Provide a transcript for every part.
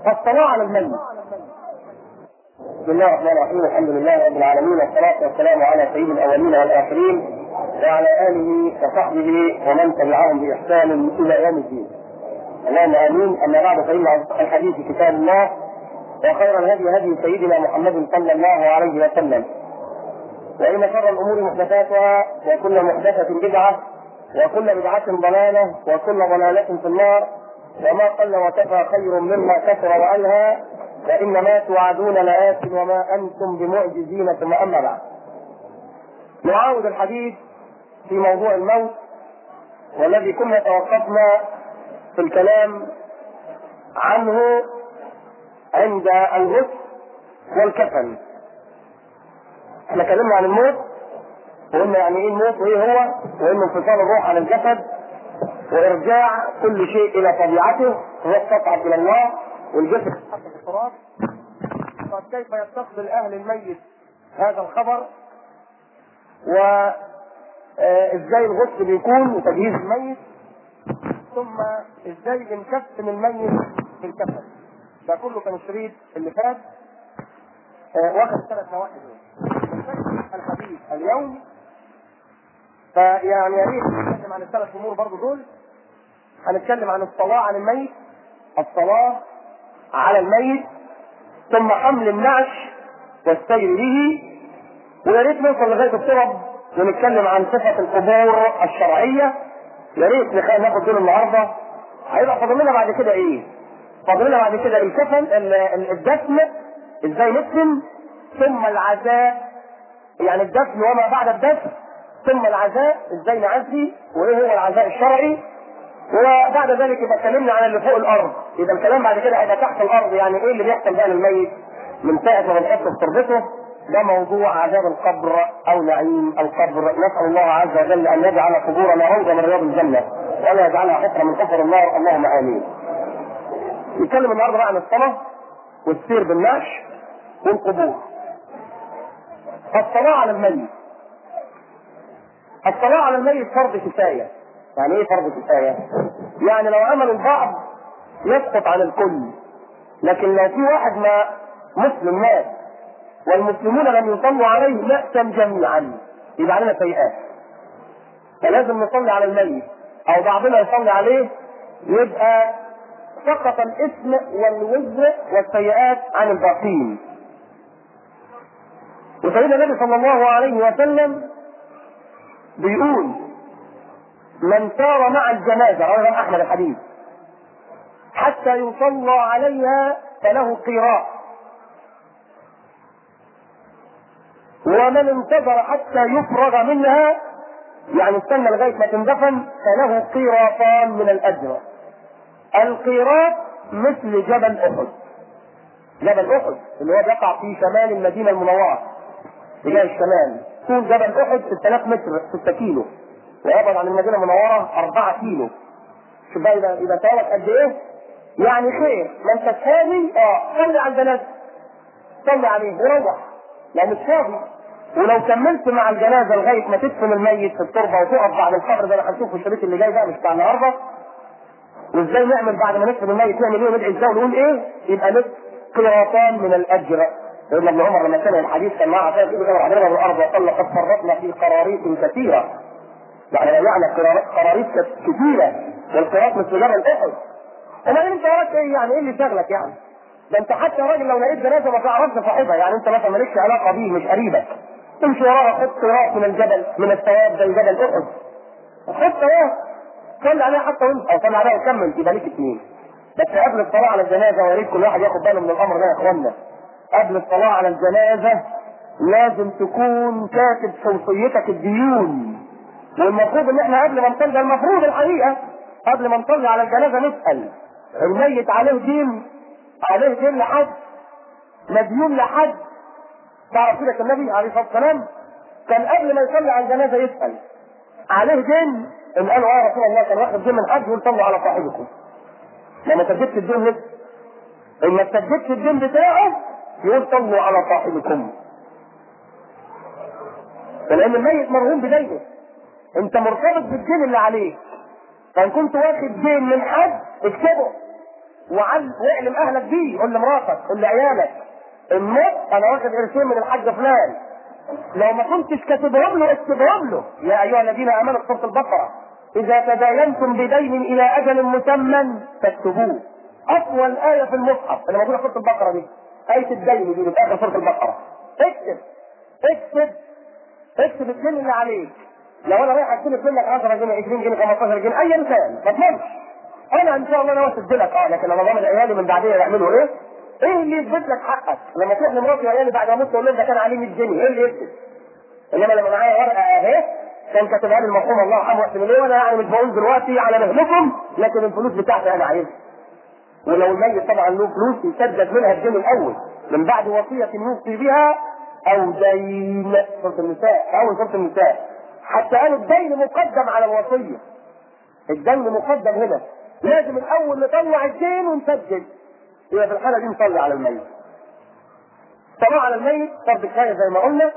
الصلاة على الميت بسم الله الرحمن الرحيم الحمد لله رب العالمين والصلاة والسلام على سيد الأولين والآخرين وعلى آله وصحبه ومن تبعهم بإحسان إلى يوم الدين اللهم آمين أما بعد فإن أصدق الحديث كتاب الله وخير الهدي هدي سيدنا محمد صلى الله عليه وسلم وإن شر الأمور محدثاتها وكل محدثة بدعة وكل بدعة ضلالة وكل ضلالة في النار وما قل وكفى خير مما كثر وألهى وإن ما توعدون لآت وما أنتم بمعجزين ثم أما بعد نعاود الحديث في موضوع الموت والذي كنا توقفنا في الكلام عنه عند الغسل والكفن احنا اتكلمنا عن الموت وقلنا يعني ايه الموت وايه هو وانه انفصال الروح عن الجسد وارجاع كل شيء الى طبيعته هو الصفعة الى الله والجسد يتحط في التراب طب كيف يستقبل اهل الميت هذا الخبر و ازاي الغسل بيكون وتجهيز الميت ثم ازاي بنكفن الميت في الكفن ده كله كان الشريط اللي فات آه واخد ثلاث نواحي دول الحديث اليوم فيعني يا ريت نتكلم عن الثلاث امور برضو دول هنتكلم عن الصلاة على الميت الصلاة على الميت ثم حمل النعش والسير به ويا ريت نوصل لغاية الطرب ونتكلم عن صفة القبور الشرعية يا ريت ناخد دول النهارده هيبقى فاضل لنا بعد كده ايه؟ فاضل لنا بعد كده الكفن الدفن ازاي ندفن ثم العزاء يعني الدفن وما بعد الدفن ثم العزاء ازاي نعزي وايه هو العزاء الشرعي وبعد ذلك يبقى اتكلمنا عن اللي فوق الارض يبقى الكلام بعد كده هيبقى تحت الارض يعني ايه اللي بيحصل بقى للميت من ساعه ما بنحط في تربته ده موضوع عذاب القبر او نعيم القبر نسال الله عز وجل ان يجعل قبورنا روضه من رياض الجنه ولا يجعلها حفره من حفر النار اللهم امين. نتكلم النهارده بقى عن الصلاه والسير بالنعش والقبور. الصلاه على الميت. الصلاه على الميت فرض كفايه. يعني ايه فرض كفايه؟ يعني لو عمل البعض يسقط عن الكل. لكن لو في واحد ما مسلم مات والمسلمون لم يصلوا عليه نأتم جميعا يبقى علينا سيئات فلازم نصلي على الميت او بعضنا يصلي عليه يبقى سقط الاثم والوزر والسيئات عن الباقين وسيدنا النبي صلى الله عليه وسلم بيقول من سار مع الجنازة رواه أحمد الحديث حتى يصلى عليها فله قراء ومن انتظر حتى يفرغ منها يعني استنى لغايه ما تندفن فله قيراطان من الاجر. القيراط مثل جبل احد. جبل احد اللي هو بيقع في شمال المدينه المنوره. اتجاه الشمال. طول جبل احد 6000 متر 6 كيلو. ويبعد عن المدينه المنوره 4 كيلو. شوف بقى يبقى يبقى ثوابك قد ايه؟ يعني خير ما انت فاضي اه صلي على الجنازه. صلي عليه وروح. لو مش فاضي ولو كملت مع الجنازه لغايه ما تدفن الميت في التربه وتقف بعد القبر ده هنشوف في الشريط اللي جاي ده مش بتاع النهارده وازاي نعمل بعد ما ندفن الميت نعمل ايه وندعي ازاي ونقول ايه يبقى نصف قراطان من الاجر سيدنا ابن عمر لما سمع الحديث كان معاه عشان يقول له عبرنا بالارض وقال لقد فرطنا في قراريط كثيره يعني يعني قراريط كثيره والقراط مثل جبل احد وبعدين انت وراك ايه يعني ايه اللي شغلك يعني ده انت حتى راجل لو لقيت جنازه ما تعرفش صاحبها يعني انت مثلا مالكش علاقه بيه مش قريبك امشي وراها خد قراء من الجبل من الثواب زي جبل احد خد ثواب صلي عليها حتى وانت او صلي عليها وكمل يبقى ليك اثنين بس قبل الصلاه على الجنازه ويا ريت كل واحد ياخد باله من الامر ده يا اخوانا قبل الصلاه على الجنازه لازم تكون كاتب توصيتك الديون والمفروض ان احنا قبل ما نصلي المفروض الحقيقه قبل ما نصلي على الجنازه نسال الميت عليه دين عليه دين لحد مديون لحد تعرف كده النبي عليه الصلاه والسلام كان قبل ما يصلي على الجنازه يسال عليه دين ان قالوا اه رسول الله كان واخد دين من حد يقول صلوا على صاحبكم لما سددت الدين لسه ان ما سددتش الدين بتاعه يقول صلوا على صاحبكم فلان الميت مرهون بدينه انت مرتبط بالدين اللي عليك فان كنت واخد دين من حد اكتبه وعل واعلم اهلك بيه قول لمراتك قول لعيالك النص انا واخد قرشين من الحاج فلان لو ما كنتش كاتبهم له اكتبهم له يا ايها الذين امنوا في سوره البقره اذا تداينتم بدين الى اجل مسمى فاكتبوه اطول ايه في المصحف اللي موجوده في سوره البقره دي ايه الدين دي في اخر سوره البقره اكتب اكتب اكتب الدين اللي عليك لو انا رايح استلف منك 10 جنيه 20 جنيه 15 جنيه ايا كان ما تنامش انا ان شاء الله انا اسد لك اه لكن انا ضامن عيالي من بعدين يعملوا ايه؟ ايه اللي يثبت لك حقك؟ لما تروح لمراتي وعيالي بعد ما اموت تقول لهم ده كان عليه 100 جنيه ايه اللي يثبت؟ انما لما معايا ورقه اهي كان كاتبها لي المرحوم الله يرحمه واحسن ليه وانا يعني مش بقول دلوقتي على مهلكم لكن الفلوس بتاعتي انا عايزها ولو الميت طبعا له فلوس يسدد منها الدين الاول من بعد وصيه يوصي بها او دين سوره النساء اول سوره النساء حتى قالوا الدين مقدم على الوصيه الدين مقدم هنا لازم الاول نطلع الدين ونسجل يبقى في الحاله دي نصلي على الميت الصلاه على الميت فرض كفايه زي ما قلنا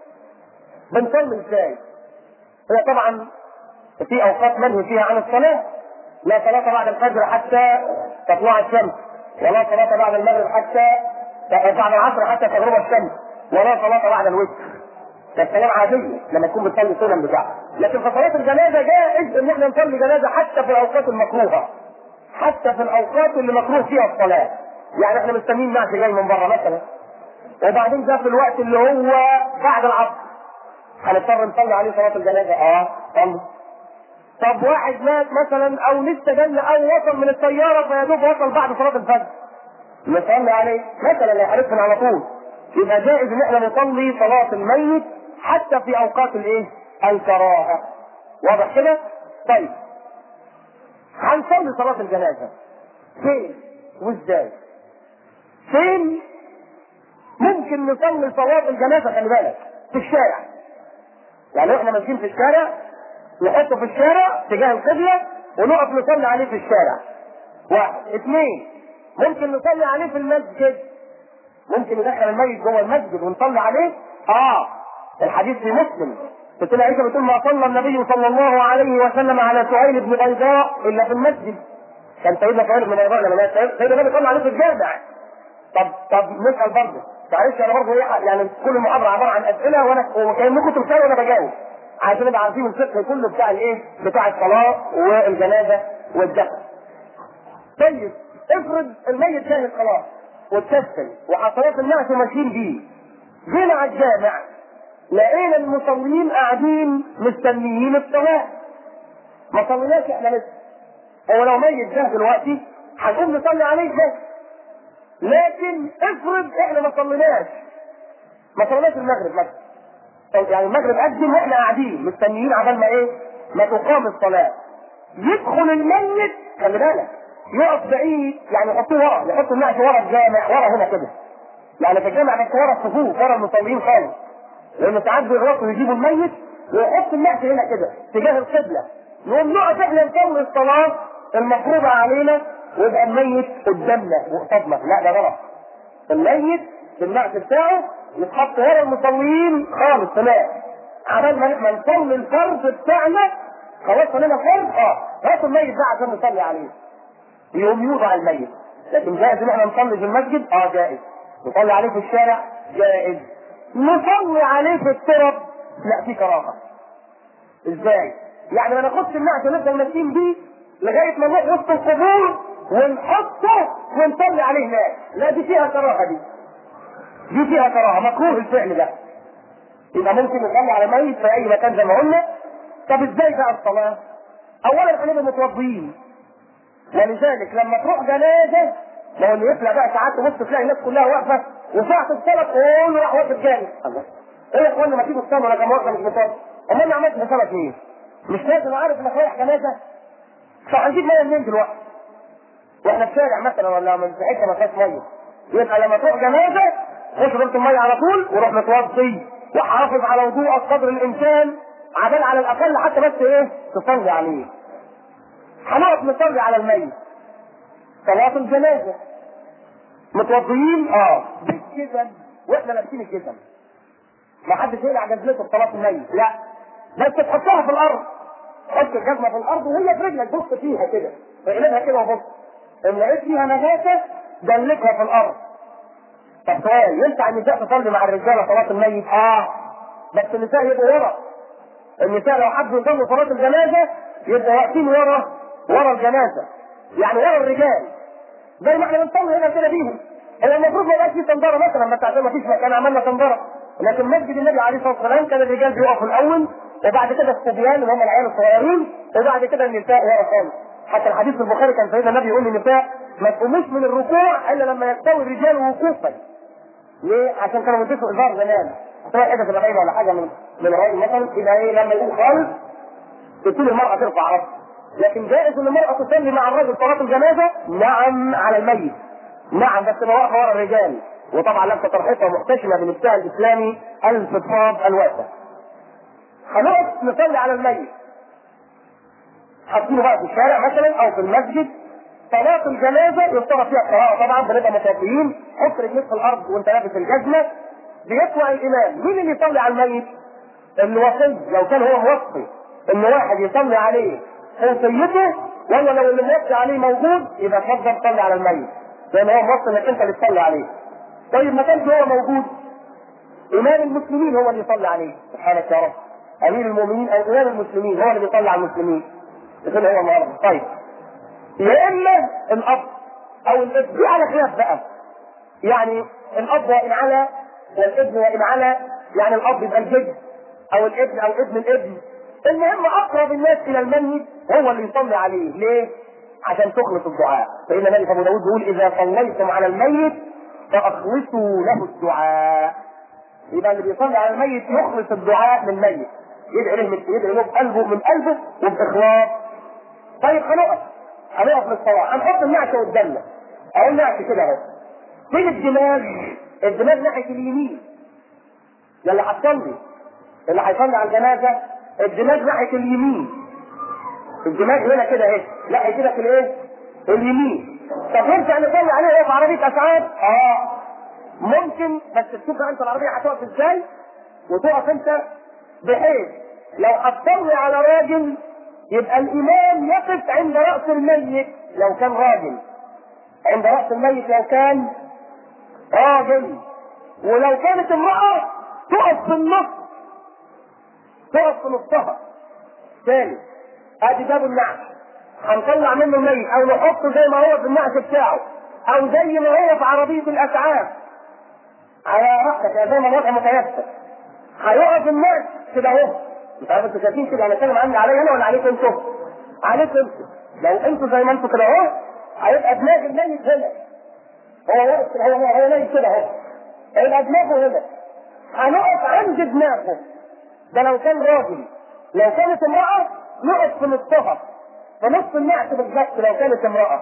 بنصلي ازاي؟ هي طبعا في اوقات منهي فيها عن الصلاه لا صلاه بعد الفجر حتى تطلع الشمس ولا صلاه بعد المغرب حتى بعد العصر حتى تغرب الشمس ولا صلاه بعد الوتر ده الكلام عادية لما تكون بتصلي السنن بتاعها لكن في صلاة الجنازة جائز ان احنا نصلي جنازة حتى في الاوقات المكروهة حتى في الاوقات اللي مكروه فيها الصلاة يعني احنا مستنيين نعش جاي من بره مثلا وبعدين ده في الوقت اللي هو بعد العصر هنضطر نصلي عليه صلاة الجنازة اه صلي طب واحد مات مثلا او لسه جنة او وصل من الطيارة فيا دوب وصل بعد صلاة الفجر نصلي عليه مثلا لو عرفنا على طول يبقى جائز ان احنا نصلي صلاة الميت حتى في اوقات الايه؟ الكراهة. واضح كده؟ طيب. هنصلي صلاة الجنازة. فين؟ وازاي؟ فين؟ ممكن نصلي صلاة الجنازة خلي بالك في الشارع. يعني احنا ماشيين في الشارع نحطه في الشارع تجاه القبلة ونقف نصلي عليه في الشارع. واحد، اثنين ممكن نصلي عليه في المسجد ممكن ندخل الميت جوه المسجد ونصلي عليه؟ اه الحديث في مسلم ستنا عائشه بتقول ما صلى النبي صلى الله عليه وسلم على سهيل بن بيضاء الا في المسجد كان سيدنا سهيل بن بيضاء لما سيدنا النبي صلى عليه في الجامع طب طب نسال برضه معلش انا برضه يعني كل المحاضره عباره عن اسئله وانا وكانكم تمثلوا وانا بجاوب عشان نبقى عارفين الفقه كله بتاع الايه؟ بتاع الصلاه والجنازه والدفن. طيب افرض الميت كان خلاص واتكسل وحصلات الناس ماشيين بيه جينا على الجامع لقينا المصلين قاعدين مستنيين الصلاة ما صليناش احنا لسه هو لو ميت ده دلوقتي هنقوم نصلي عليه بس لكن افرض احنا ما صليناش ما صليناش المغرب مثلا يعني المغرب قدم واحنا قاعدين مستنيين عبال ما ايه ما تقام الصلاة يدخل الميت خلي بالك يقف بعيد يعني يحطوه ورا يحطوا النعش ورا الجامع ورا هنا كده يعني في الجامع بس ورا الصفوف ورا المصلين خالص لان ساعات بيغلطوا يجيبوا الميت ويحطوا النعش هنا كده تجاه القبله نقوم نقف احنا نصلي الصلاه المفروضه علينا ويبقى الميت قدامنا وقصادنا لا ده غلط الميت بالنعش بتاعه يتحط ورا المصلين خالص تمام عبال ما نصلي الفرض بتاعنا خلاص صلينا فرض اه هاتوا الميت ده عشان نصلي عليه يوم يوضع الميت لكن جائز ان احنا نصلي في المسجد اه جائز نصلي عليه في الشارع جائز نصلي عليه في الترب لا في كراهه ازاي يعني ما ناخدش النعش ونفضل ماشيين بيه لغايه ما نروح وسط القبور ونحطه ونصلي عليه هناك لا دي فيها كراهه دي دي فيها كراهه مكروه الفعل ده يبقى ممكن نصلي على ميت في اي مكان زي ما قلنا طب ازاي بقى الصلاه اولا هنبقى متوضيين ولذلك لما تروح جنازه لو اللي يطلع بقى ساعات تبص تلاقي الناس كلها واقفه وساعه الصلاه كله راح واقف جامد ايه يا اخوانا ما تيجوا تصلوا انا كان واقفه مش بتصلي امال انا عملت حسابك ايه؟ مش لازم عارف انك رايح جنازه فهنجيب ميه منين دلوقتي؟ واحنا في شارع مثلا ولا من في حته ما فيهاش ميه يبقى لما تروح جنازه خش ضربة الميه على طول وروح متوضي وحافظ على وضوءك قدر الامكان عبال على الاقل حتى بس ايه تصلي عليه هنقف نصلي على الميت صلاة الجنازة متوضيين اه بالجزم واحنا لابسين الجزم ما حدش يقلع جزمته في صلاة الميت لا بس تحطها في الارض حط الجزمة في الارض وهي في رجلك بص فيها كده اقلبها كده وبص ان لقيت فيها نجاسه دلكها في الارض طب سؤال ينفع النساء تصلي مع الرجاله صلاه الميت؟ اه بس النساء يبقوا ورا النساء لو حبوا يصلوا صلاه الجنازه يبقوا واقفين ورا ورا الجنازه يعني ورا الرجال زي ما احنا بنصلي هنا كده بيهم هو المفروض ما يبقاش في تنظره مثلا بس عشان ما فيش مكان عملنا تنظره لكن مسجد النبي عليه الصلاه والسلام كان الرجال بيقفوا الاول وبعد كده الصبيان اللي هم العيال الصغيرين وبعد كده النساء ورا خالص حتى الحديث في البخاري كان سيدنا النبي يقول للنساء ما تقوموش من الركوع الا لما يستوي الرجال وقوفا ليه؟ عشان كانوا بيلبسوا ازار زمان سواء حاجه تبقى غايبه ولا حاجه من من الراي مثلا يبقى ايه لما يقوم خالص تبتدي المراه ترفع راسها لكن جائز ان المراه تصلي مع الرجل صلاه الجنازه نعم على الميت نعم بس تبقى واقفه ورا الرجال وطبعا لابسه طرحتها محتشمه بلبسها الاسلامي الفضفاض الواسع هنقف نصلي على الميت حاطينه بقى في الشارع مثلا او في المسجد صلاة الجنازة يفترض فيها القراءة طبعا بنبقى متوفيين حط رجليك في الأرض وأنت لابس الجزمة بيطلع الإمام مين اللي يصلي على الميت؟ الوصي لو كان هو موصي إن واحد يصلي عليه وصيته ولا لو اللي موصي عليه موجود يبقى اتفضل صلي على الميت لأن هو موصي إنك أنت اللي تصلي عليه طيب ما كانش هو موجود إمام المسلمين هو اللي يصلي عليه سبحانك يا رب أمير المؤمنين أو إمام المسلمين هو اللي بيصلي على المسلمين يقول هو النهارده طيب يا اما الاب او الابن دي على خلاف بقى يعني الاب وان على والابن وان على يعني الاب يبقى الجد او الابن او ابن الابن المهم اقرب الناس الى الميت هو اللي يصلي عليه ليه؟ عشان تخلص الدعاء فان النبي ابو داود بيقول اذا صليتم على الميت فاخلصوا له الدعاء يبقى اللي بيصلي على الميت يخلص الدعاء للميت يدعي له يدعي له بقلبه من قلبه وباخلاص طيب هنقف هنقف للصلاة هنحط النعش قدامنا اهو النعش كده اهو فين الدماغ؟ الدماغ ناحية اليمين ده اللي هتصلي اللي هيصلي على الجنازة الدماغ ناحية اليمين الدماغ هنا كده اهي ناحية كده في الايه؟ اليمين طب ينفع نصلي عليه وهو في عربية اسعاف؟ اه ممكن بس تشوف بقى انت العربية هتقف ازاي وتقف انت بحيث لو هتصلي على راجل يبقى الامام يقف عند راس الميت لو كان راجل عند راس الميت لو كان راجل ولو كانت امراه تقف في النص تقف في نصها ثاني ادي باب النعش هنطلع منه الميت او نحطه زي ما هو في النعش بتاعه او زي ما هو في عربيه الاسعاف على راسك زي ما الوضع متيسر هيقف الناس كده اهو مش عارف انتوا شايفين كده انا اتكلم عني عليا انا ولا عليكم انتوا؟ عليكم انتوا لو انتوا زي ما انتوا كده اهو هيبقى دماغ الميت هنا هو واقف هو هو هو نايم كده اهو هيبقى دماغه هنا هنقف عند دماغه ده لو كان راجل لو كانت امرأة نقف في نصها في نص النعش بالظبط لو كانت امرأة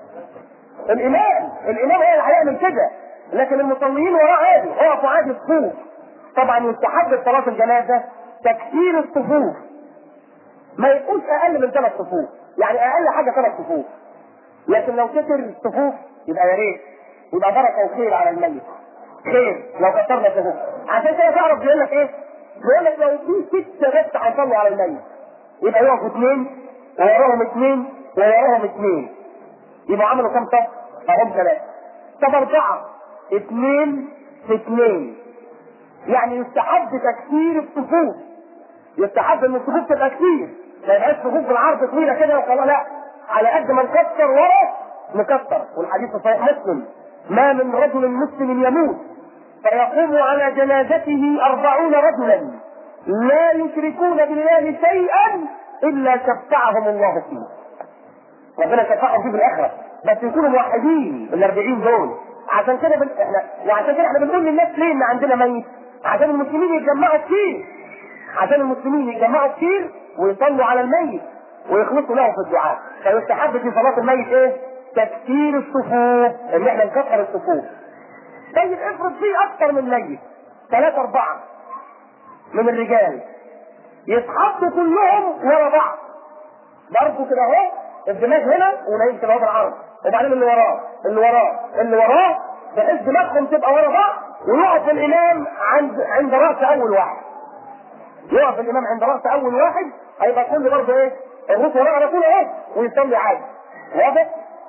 الإمام الإمام هو اللي هيعمل كده لكن المصلين وراه عادي اقفوا عادي الصفوف طبعا يستحب في صلاة الجنازة تكثير الصفوف ما يكونش اقل من ثلاث صفوف يعني اقل حاجه ثلاث صفوف لكن لو كثر الصفوف يبقى يا ريت يبقى بركه وخير على الميت خير لو كثرنا الصفوف عشان كده تعرف بيقول لك ايه؟ بيقول لك لو في ستة بس هيصلوا على الميت يبقى يقفوا اثنين ووراهم اثنين ووراهم اثنين يبقى عملوا كم صف؟ اهم ثلاثة طب أربعة اثنين في اثنين يعني يستحب تكثير الصفوف يستحب ان الصفوف تبقى كتير ما يبقاش صفوف بالعرض طويله كده وخلاص لا على قد ما نكسر ورا نكسر والحديث في صحيح مسلم ما من رجل مسلم يموت فيقوم على جنازته أربعون رجلا لا يشركون بالله شيئا إلا شفعهم الله فيه ربنا شفعهم فيه في الآخرة بس يكونوا موحدين الأربعين دول عشان كده بن... احنا وعشان كده احنا بنقول للناس ليه ان عندنا ميت عشان المسلمين يتجمعوا كتير عشان المسلمين يتجمعوا كتير ويصلوا على الميت ويخلصوا له في الدعاء فيستحب في صلاة الميت ايه؟ تكثير الصفوف ان احنا نكثر الصفوف طيب افرض فيه اكثر من ميت ثلاثة اربعة من الرجال يتحطوا كلهم ورا بعض برضه كده اهو الدماغ هنا ونايم كده اهو بالعرض وبعدين اللي وراه اللي وراه اللي وراه بحيث دماغهم تبقى ورا بعض ويقف الامام عند عند راس اول واحد يقف الامام عند راس اول واحد هيبقى كل برضه ايه الروس وراه على طول اهو ويصلي عادي واضح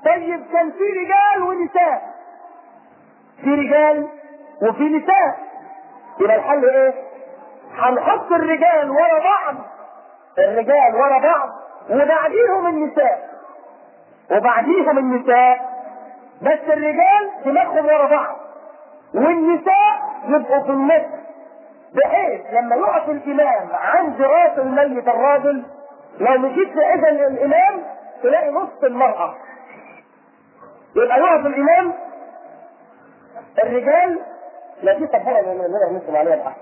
طيب كان في رجال ونساء في رجال وفي نساء يبقى الحل ايه؟ هنحط الرجال ورا بعض الرجال ورا بعض وبعديهم النساء وبعديهم النساء بس الرجال دماغهم ورا بعض والنساء يبقوا في النص بحيث لما يقف الامام عند راس الميت الراجل لو مشيت في اذن الامام تلاقي نص المرأة يبقى يقف الامام الرجال لا في طبورة من نسلم عليها بحث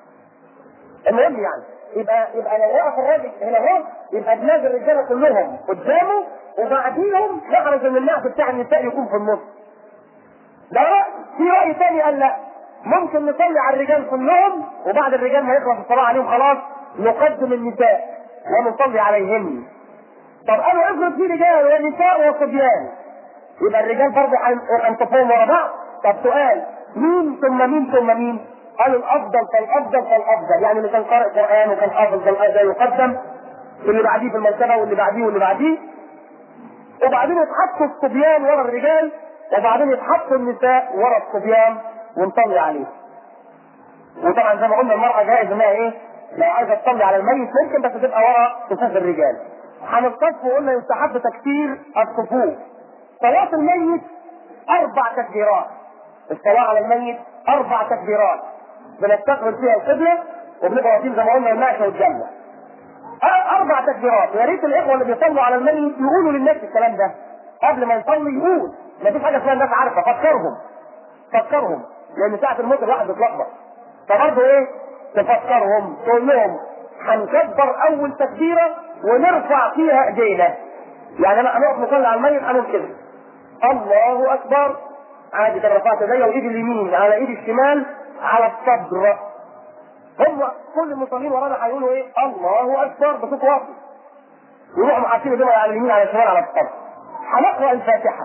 المهم يعني يبقى يبقى لو وقف الراجل هنا اهو يبقى دماغ الرجاله كلهم قدامه وبعديهم نحرص ان النعش بتاع النساء يكون في النص. ده رأي في رأي تاني قال لا ممكن نصلي على الرجال كلهم وبعد الرجال ما يخلص الصلاة عليهم خلاص نقدم النساء ونصلي عليهن. طب قالوا افرض في رجال ونساء وصبيان يبقى الرجال برضه هنطفهم ورا بعض طب سؤال مين ثم مين ثم مين؟ قالوا الافضل فالافضل فالافضل يعني اللي كان قارئ قران وكان حافظ ده يقدم واللي بعديه في المرتبه واللي بعديه واللي بعديه وبعدين يتحطوا الصبيان ورا الرجال وبعدين يتحطوا النساء ورا الصبيان ونصلي عليه وطبعا زي ما قلنا المرأة جائز انها ايه؟ لو عايزة تصلي على الميت ممكن بس تبقى ورا صفوف الرجال. هنصطف وقلنا يستحب تكثير الصفوف. صلاة الميت أربع تكبيرات. الصلاة على الميت أربع تكبيرات. بنستقبل فيها القبلة وبنبقى واقفين زي ما قلنا المعشة والجنة. أربع تكبيرات، يا ريت الإخوة اللي بيصلوا على الميت يقولوا للناس الكلام ده. قبل ما يصلي يقول، مفيش حاجة اسمها الناس عارفة، فكرهم. فكرهم، لأن ساعة الموت الواحد بيتلخبط. فبرضه إيه؟ تفكرهم، تقول لهم هنكبر أول تكبيرة ونرفع فيها إيدينا. يعني أنا هنقف نصلي على الميت هنقول كده. الله أكبر عادي كده رفعت ايديا وايدي اليمين على ايدي الشمال على الصدر هم كل المصلين ورانا هيقولوا ايه الله اكبر بصوت واطي يروحوا محاطين ايديهم على اليمين على الشمال على الصدر هنقرا الفاتحه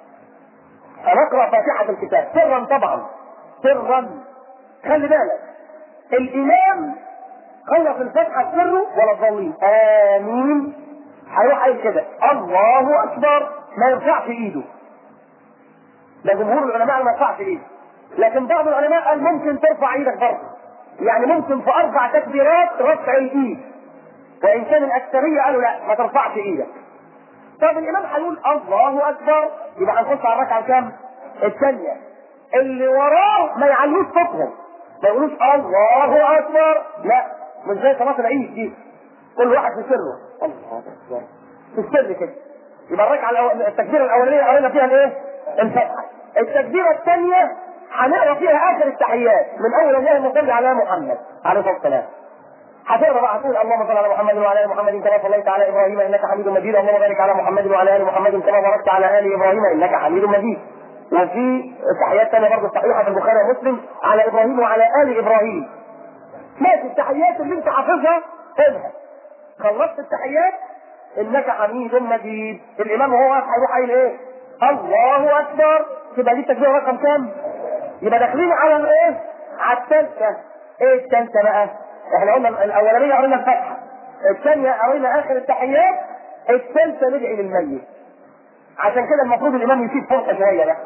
هنقرا فاتحه الكتاب سرا طبعا سرا خلي بالك الامام خلص الفاتحه سره ولا الضالين امين هيروح قايل كده الله اكبر ما يرفعش ايده ده جمهور العلماء ما يرفعش ايده لكن بعض العلماء قال ممكن ترفع ايدك برضه يعني ممكن في اربع تكبيرات رفع الايد وان كان الاكثريه قالوا لا ما ترفعش ايدك طب الامام هيقول الله اكبر يبقى هنخش على الركعه كام؟ الثانيه اللي وراه ما يعلوش صوتهم ما يقولوش الله اكبر لا مش زي صلاه العيد دي كل واحد في سره الله اكبر في السر كده يبقى الركعه الأول... التكبيره الاولانيه قرينا فيها الايه؟ الفتحه التكبيره الثانيه هنقرا فيها اخر التحيات من اول الله صل على محمد عليه الصلاه والسلام هتقرا بقى هتقول اللهم صل على محمد وعلى ال محمد كما صليت على ابراهيم انك حميد مجيد اللهم بارك على محمد وعلى ال محمد كما باركت على ال ابراهيم انك حميد مجيد وفي تحيات ثانيه برضه صحيحه في البخاري ومسلم على ابراهيم وعلى ال ابراهيم ماشي التحيات اللي انت حافظها خذها خلصت التحيات انك حميد مجيد الامام وهو واقف هيروح قايل ايه؟ الله اكبر تبقى دي التكبيره رقم كام؟ يبقى داخلين على الايه؟ على الثالثه ايه الثالثه بقى؟ احنا قلنا الاولانيه قرينا الفتحه الثانيه قرينا اخر التحيات الثالثه ندعي للميت عشان كده المفروض الامام يسيب فرصه شويه بقى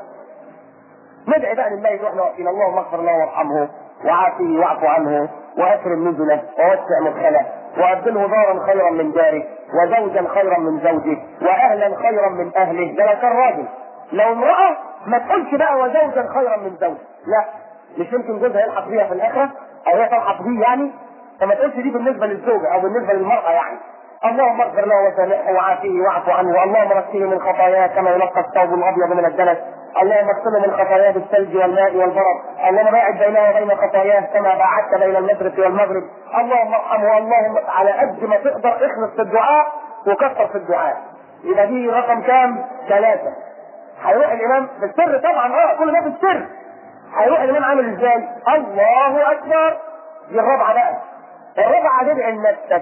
ندعي بقى للميت واحنا واقفين اللهم اغفر له وارحمه وعافه واعف عنه واكرم نزله ووسع مدخله وابدله دارا خيرا من داره وزوجا خيرا من زوجه واهلا خيرا من اهله ده لو كان راجل لو امراه ما تقولش بقى وزوجا خيرا من زوجه لا مش يمكن جوزها يلحق بيها في الاخره او هي تلحق بيه يعني فما تقولش دي بالنسبه للزوجه او بالنسبه للمراه يعني اللهم اغفر له وسامحه وعافيه واعف عنه اللهم نقيه من خطاياه كما ينقى الثوب الابيض من الدنس اللهم اغسله من خطاياه بالثلج والماء والبرد اللهم باعد بينه وبين خطاياه كما باعدت بين المشرق والمغرب اللهم ارحمه اللهم على قد ما تقدر اخلص في الدعاء وكثر في الدعاء يبقى دي رقم كام؟ ثلاثة هيروح الامام في السر طبعا اه كل ده في السر هيروح الامام عامل ازاي؟ الله اكبر دي الرابعة بقى الرابعة تدعي لنفسك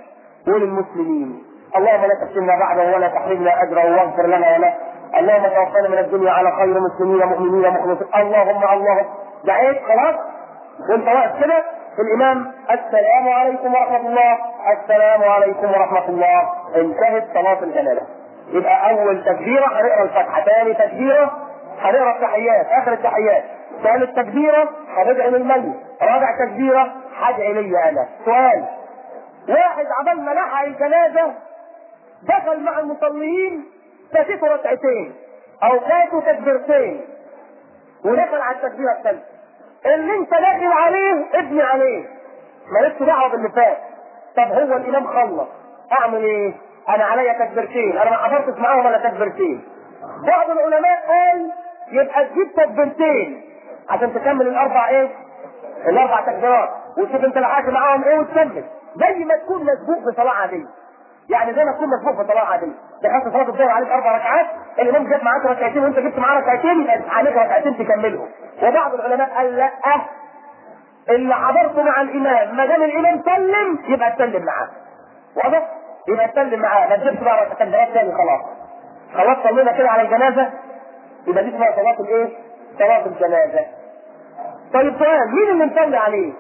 وللمسلمين اللهم لا تفتنا بعده ولا تحرمنا اجره واغفر لنا وله اللهم توفنا من الدنيا على خير مسلمين مؤمنين مخلصين اللهم اللهم دعيت خلاص وانت واقف كده الامام السلام عليكم ورحمه الله السلام عليكم ورحمه الله انتهت صلاه الجنازه يبقى اول تكبيره هنقرا الفاتحه ثاني تكبيره هنقرا التحيات اخر التحيات ثالث تكبيره هندعي للميت رابع تكبيره هدعي لي انا سؤال واحد عبال ما لحق الجنازه دخل مع المصلين فاتته ركعتين او فاتوا تكبيرتين ودخل على التكبيره الثالثه اللي انت داخل عليه ابني عليه مالكش دعوه باللي فات طب هو الامام خلص اعمل ايه؟ انا عليا تكبيرتين انا ما حضرتش معاهم الا تكبيرتين بعض العلماء قال يبقى تجيب تكبيرتين عشان تكمل الاربع ايه؟ الاربع تكبيرات وتشوف انت لحقت معاهم ايه وتكمل زي ما تكون مسبوق بصلاه عاديه يعني زي ما تكون مسبوق بصلاه عاديه دخلت صلاه الظهر عليك اربع ركعات الامام جاب معاك ركعتين وانت جبت معاه ركعتين يبقى عليك ركعتين تكملهم وبعض العلماء قال لا اللي حضرته مع الامام ما دام الامام سلم يبقى تسلم معاه واضح؟ يبقى تسلم معاه ما تجيبش بقى تكبيرات تاني خلاص خلاص صلينا كده على الجنازه يبقى دي اسمها صلاه الايه؟ صلاه الجنازه طيب سؤال مين اللي مصلي عليه؟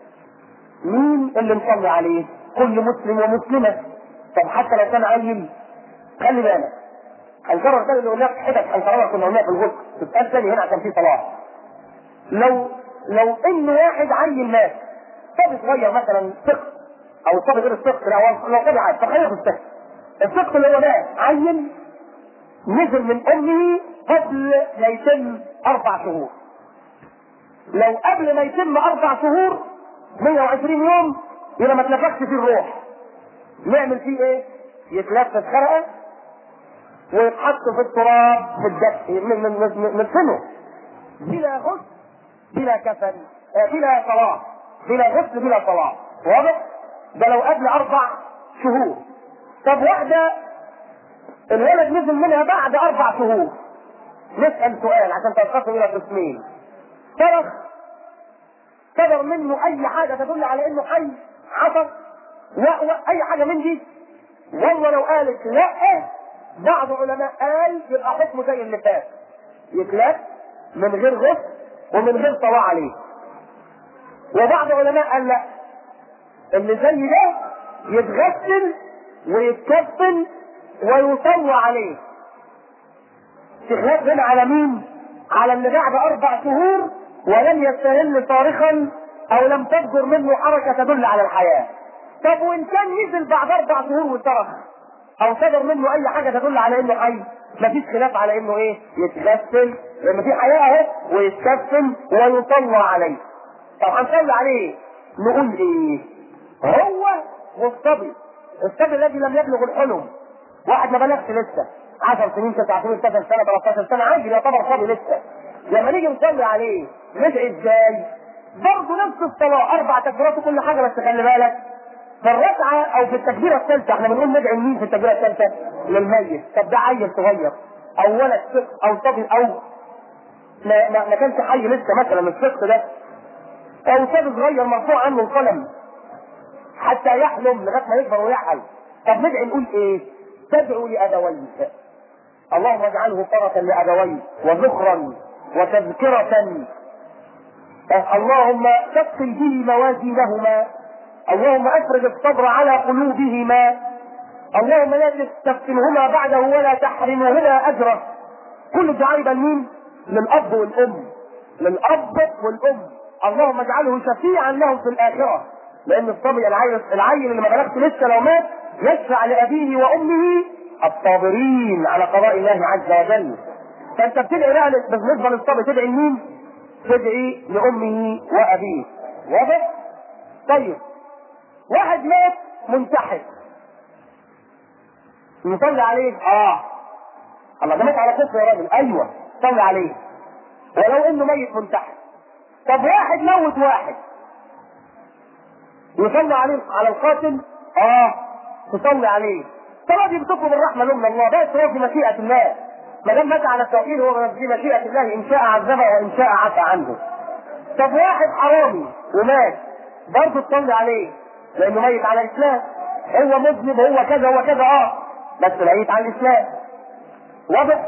مين اللي مصلي عليه؟ كل مسلم ومسلمه طب حتى لو كان عيل خلي بالك هنكرر تاني اللي قلناه في حتت هنكررها كنا قلناها في الغسل تتقال تاني هنا عشان في صلاه لو لو ان واحد عيل مات صبي صغير مثلا سقط او صبي غير السقط لا لو صبي عادي طب خلينا في السقط السقط اللي هو مات عيل نزل من امه قبل ما يتم اربع شهور لو قبل ما يتم اربع شهور 120 يوم يبقى ما اتنفخش فيه الروح نعمل فيه ايه؟ يتلفت خرقه ويتحط في التراب في الدفن ندفنه بلا غسل بلا كفن آه بلا صلاة بلا غسل بلا صلاة واضح؟ ده لو قبل أربع شهور طب واحدة الولد نزل منها بعد أربع شهور نسأل سؤال عشان تنقسم إلى قسمين صرخ صدر منه أي حاجة تدل على إنه حي عطس وأوى أي حاجة من دي والله لو قالت لا بعض علماء قال يبقى حكمه زي اللي فات يتلف من غير غسل ومن غير صلاة عليه وبعض علماء قال لا اللي زي ده يتغسل ويتكفن ويصلى عليه استخلاف هنا على مين؟ على اللي بعد اربع شهور ولم يستهل صارخا او لم تصدر منه حركه تدل على الحياه. طب وان كان نزل بعد اربع شهور وصرخ او صدر منه اي حاجه تدل على انه حي مفيش خلاف على انه ايه يتغسل لان في حياه اهو ويتكفن ويصلى عليه طب هنصلي عليه نقول ايه هو والصبي الصبي الذي لم يبلغ الحلم واحد ما بلغش لسه 10 سنين 9 سنين 12 سنه 13 سنه عادي يعتبر صبي لسه لما نيجي نصلي عليه ندعي ازاي؟ برضه نفس الصلاه اربع تكبيرات وكل حاجه بس خلي بالك في الركعه او في التكبيره الثالثه احنا بنقول ندعي مين في التكبيره الثالثه؟ للميت طب ده عيل صغير او ولد سقط او صبي او ما, ما, ما كانش حي لسه مثلا السقط ده او صبي صغير مرفوع عنه القلم حتى يحلم لغايه ما يكبر ويعقل طب ندعي نقول ايه؟ تدعو لابويك اللهم اجعله فرة لابويك وذخرا وتذكرة اللهم ثقل به موازينهما اللهم افرج الصبر على قلوبهما اللهم لا تفتنهما بعده ولا تحرمهما اجره كل الدعاء يبقى لمين؟ للاب والام للاب والام اللهم اجعله شفيعا لهم في الاخره لان الصبي العيل العيل اللي ما بلغش لسه لو مات يشفع لابيه وامه الصابرين على قضاء الله عز وجل فانت بتدعي بقى بالنسبه للصبي تدعي لمين؟ تدعي لامه وابيه واضح؟ طيب واحد مات منتحر نصلي عليه اه الله ده مات على كفر يا راجل ايوه صلي عليه ولو انه ميت منتحر طب واحد موت واحد يصلي عليه على القاتل اه تصلي عليه طبعا دي بتطلب الرحمه من الله بس هو في مشيئه الله ما دام مات على التوحيد هو في مشيئه الله ان شاء عذبه وان شاء عفى عنه طب واحد حرامي ومات برضه تصلي عليه لانه ميت على الاسلام هو مذنب هو كذا هو كذا اه بس ميت على الاسلام واضح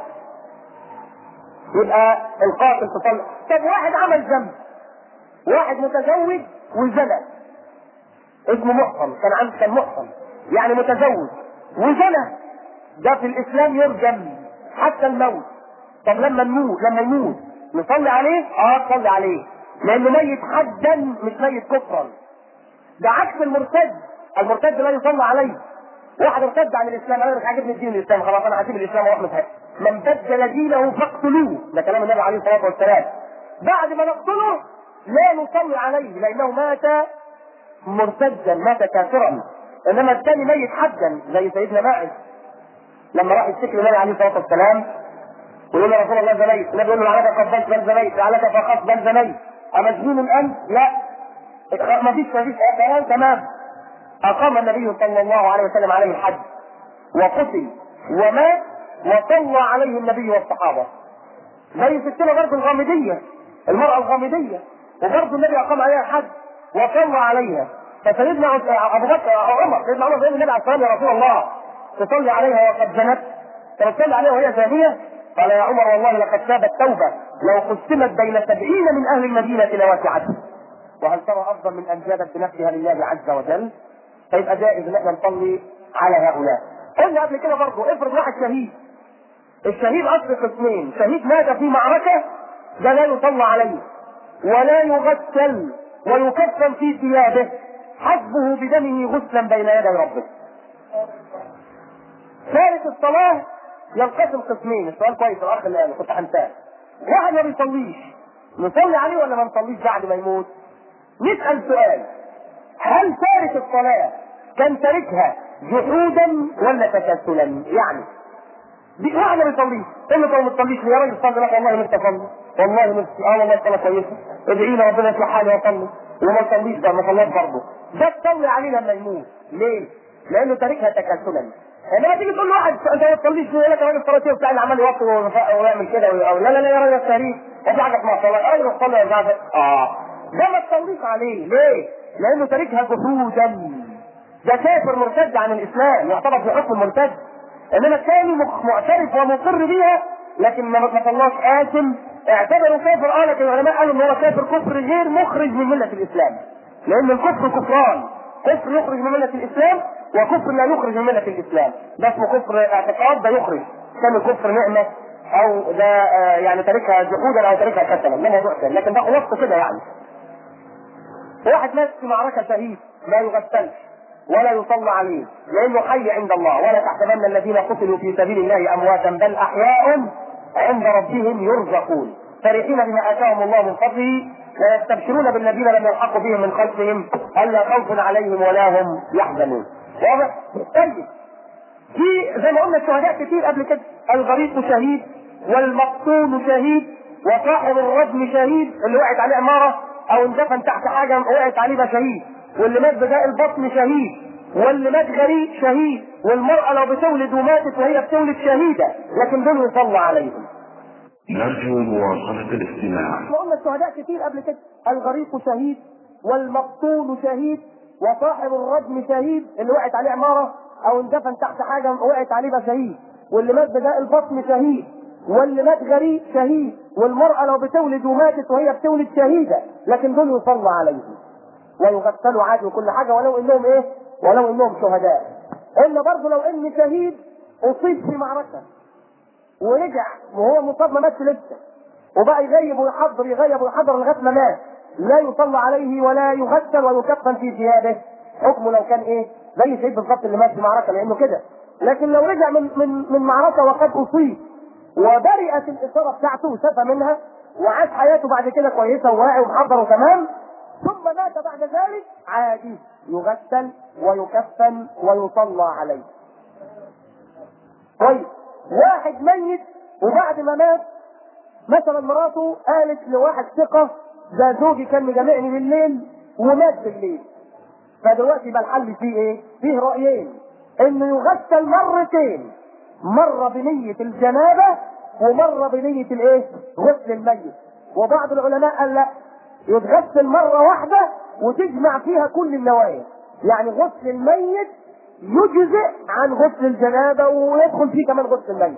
يبقى القاتل تصلي طب واحد عمل ذنب واحد متزوج وزنى اسمه محصن كان عنده كان محصن يعني متزوج وزنى ده في الاسلام يرجم حتى الموت طب لما نموت لما يموت نصلي عليه اه نصلي عليه لانه ميت حدا مش ميت كفرا ده عكس المرتد المرتد لا يصلى عليه واحد ارتد عن الاسلام انا مش عاجبني الدين الاسلام خلاص انا هسيب الاسلام واروح مسحب من بدل دينه فاقتلوه ده كلام النبي عليه الصلاه والسلام بعد ما نقتله لا نصلي عليه لانه مات مرتدا مات كافرا انما الثاني ميت حدا زي سيدنا ماعز لما راح يشتكي للنبي عليه الصلاه والسلام ويقول له رسول الله زنيت النبي يقول له لعلك قبلت بل زنيت لعلك فقط بل زنيت امجنون انت؟ لا ما فيش ما فيش كلام تمام اقام النبي صلى الله عليه وسلم عليه الحج وقتل ومات وصلى عليه النبي والصحابه زي ستنا برضه الغامديه المراه الغامديه وبرضه النبي اقام عليها الحج وصلى عليها فسيدنا ابو بكر او عمر سيدنا عمر سيدنا النبي عليه الصلاه يا رسول الله تصلي عليها وقد زنت تصلي عليها وهي زانيه قال يا عمر والله لقد تابت توبه لو قسمت بين سبعين من اهل المدينه لواسعته وهل ترى افضل من ان جادت بنفسها لله عز وجل فيبقى جائز ان احنا نصلي على هؤلاء قلنا قبل كده برضه افرض واحد شهيد الشهيد اصل قسمين شهيد مات في معركه ده لا يصلى عليه ولا يغسل ويكفن في ثيابه حسبه بدمه غسلا بين يدي ربه ثالث الصلاه ينقسم قسمين السؤال كويس الاخ اللي قاله كنت هنساه واحد ما بيصليش نصلي عليه ولا ما نصليش بعد ما يموت نسال سؤال هل تارك الصلاه كان تاركها جحودا ولا تكاسلا يعني دي واحد ما بيصليش قول له طب ما تصليش يا راجل صلي لك والله نفسي اصلي والله نفسي اه والله الصلاه كويسه ادعي لي ربنا يصلح حالي واصلي وما تصليش ده ما صلاش برضه ده تصلي عليه لما يموت ليه؟ لانه تاركها تكاسلا انما تيجي تقول لواحد انت ما تصليش يقول لك راجل صلاه وبتاع اللي عمال يوطي ويعمل كده او لا لا لا يا راجل تاريخ وفي حاجه اسمها صلاه يا راجل صلي يا جعفر اه ده ما تصليش عليه ليه؟ لانه تاركها جحودا ده كافر مرتد عن الاسلام يعتبر في حكم المرتد انما الثاني معترف ومقر بيها لكن ما صلاش آثم اعتبروا كافر اه لكن العلماء قالوا ان هو كافر كفر غير مخرج من مله الاسلام لان الكفر كفران كفر يخرج من مله الاسلام وكفر لا يخرج من مله الاسلام ده اسمه كفر اعتقاد ده يخرج كان كفر نعمه او ده آه يعني تاركها جحودا او تاركها كسلا ده موضوع ثاني لكن ده خلاصه كده يعني واحد مات في معركه شهيد لا يغسلش ولا يصلى عليه لانه حي عند الله ولا تحسبن الذين قتلوا في سبيل الله امواتا بل احياء عند ربهم يرزقون فرحين بما اتاهم الله من فضله ويستبشرون بالذين لم يلحقوا بهم من خلفهم الا خوف عليهم ولا هم يحزنون واضح؟ طيب في زي ما قلنا الشهداء كتير قبل كده الغريق شهيد والمقتول شهيد وصاحب الرجم شهيد اللي وقعت عليه عماره او اندفن تحت حاجه وقعت عليه ده شهيد واللي مات بداء البطن شهيد واللي مات غريق شهيد والمرأة لو بتولد وماتت وهي بتولد شهيدة لكن دول يصلى عليهم نرجو مواصلة الاستماع احنا قلنا الشهداء كتير قبل كده الغريق شهيد والمقتول شهيد وصاحب الرجم شهيد اللي وقعت عليه عمارة او اندفن تحت حاجة وقعت عليه ده شهيد واللي مات بداء البطن شهيد واللي مات غريق شهيد والمرأة لو بتولد وماتت وهي بتولد شهيدة لكن دول يصلى عليهم ويغسلوا عادي وكل حاجه ولو انهم ايه؟ ولو انهم شهداء. قلنا برضه لو ان شهيد اصيب في معركه ورجع وهو مصاب ما ماتش لسه وبقى يغيب ويحضر يغيب ويحضر لغايه ما مات لا يصلى عليه ولا يغسل ويكفن في ثيابه حكمه لو كان ايه؟ زي الشهيد بالظبط اللي مات في معركه لانه كده لكن لو رجع من من من معركه وقد اصيب وبرئت الاصابه بتاعته وشفى منها وعاش حياته بعد كده كويسه وواعي ومحضر وتمام ثم مات بعد ذلك عادي يغسل ويكفن ويصلى عليه طيب واحد ميت وبعد ما مات مثلا مراته قالت لواحد ثقة ده زوجي كان مجامعني بالليل ومات بالليل فدلوقتي يبقى الحل فيه ايه؟ فيه رأيين انه يغسل مرتين مرة بنية الجنابة ومرة بنية الايه؟ غسل الميت وبعض العلماء قال لا يتغسل مرة واحدة وتجمع فيها كل النوايا يعني غسل الميت يجزئ عن غسل الجنابة ويدخل فيه كمان غسل الميت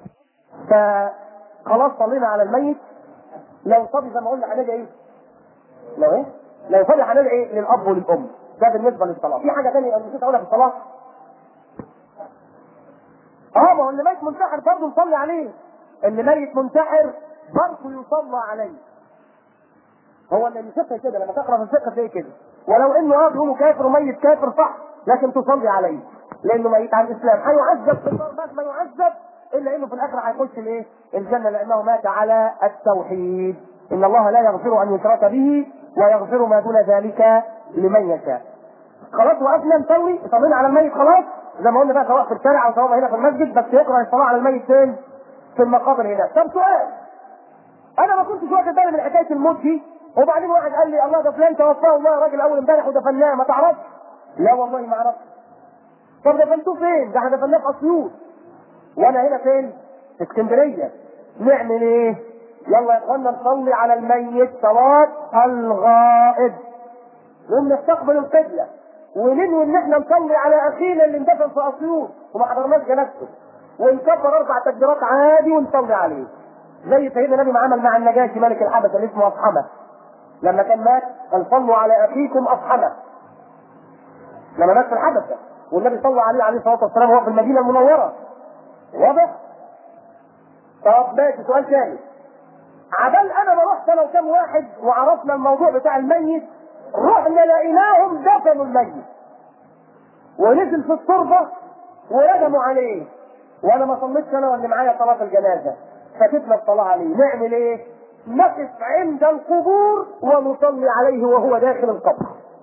فخلاص صلينا على الميت لو صلي زي ما قلنا هنادي ايه؟ لو ايه؟ لو صلي هنادي ايه؟ للأب وللأم ده بالنسبة للصلاة في حاجة تانية نسيت أقولها في الصلاة اه ما هو اللي ميت منتحر برضه نصلي عليه اللي ميت منتحر برضه يصلى عليه هو اللي الفقه كده لما تقرا في الفقه تلاقي كده ولو انه اه بيقولوا كافر وميت كافر صح لكن تصلي عليه لانه ميت عن الاسلام هيعذب في النار مهما يعذب الا انه في الاخره هيخش الايه؟ الجنه لانه مات على التوحيد ان الله لا يغفر ان يشرك به ويغفر ما دون ذلك لمن يشاء. خلاص وقفنا نسوي صلينا على الميت خلاص زي ما قلنا بقى سواء في الشارع او سواء هنا في المسجد بس يقرا الصلاه على الميت فين؟ في المقابر هنا. طب سؤال انا ما كنتش واخد بالي من حكايه الموت دي وبعدين واحد قال لي الله ده فلان توفاه الله راجل اول امبارح ودفناه ما تعرفش؟ لا والله ما اعرفش. طب دفنتوه فين؟ ده احنا دفناه في اسيوط. وانا هنا فين؟ في اسكندريه. نعمل ايه؟ يلا يا اخوانا نصلي على الميت صلاه الغائب. ونستقبل القبله وننوي ان احنا نصلي على اخينا اللي اندفن في اسيوط وما حضرناش جنازته. ونكبر اربع تكبيرات عادي ونصلي عليه. زي سيدنا النبي ما عمل مع النجاشي ملك الحبشه اللي اسمه اصحمه. لما كان مات قال صلوا على اخيكم اصحمه. لما مات في الحبشه والنبي صلى عليه عليه الصلاه والسلام وهو في المدينه المنوره. واضح؟ طب ماشي سؤال ثاني. عبال انا ما رحت انا وكم واحد وعرفنا الموضوع بتاع الميت رحنا لقيناهم دفنوا الميت. ونزل في التربه وردموا عليه. وانا ما صليتش انا واللي معايا صلاه الجنازه. فاتتنا الصلاه عليه، نعمل ايه؟ نقف عند القبور ونصلي عليه وهو داخل القبر.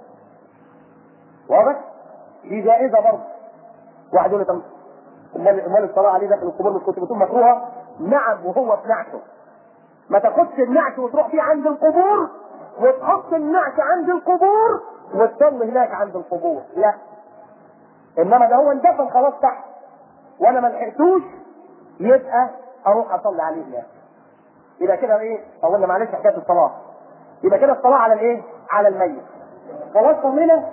واضح؟ دي جائزه برضه. واحد يقول لي طب امال امال الصلاه عليه داخل القبور مش كنت بتقول مكروهه؟ نعم وهو في نعشه. ما تاخدش النعش وتروح فيه عند القبور وتحط النعش عند القبور وتصلي هناك عند القبور، لا. انما ده هو اندفن خلاص تحت وانا ما لحقتوش يبقى اروح اصلي عليه هناك. يبقى كده ايه؟ قلنا معلش حكايه الصلاه. يبقى كده الصلاه على الايه؟ على الميت. خلاص صلينا؟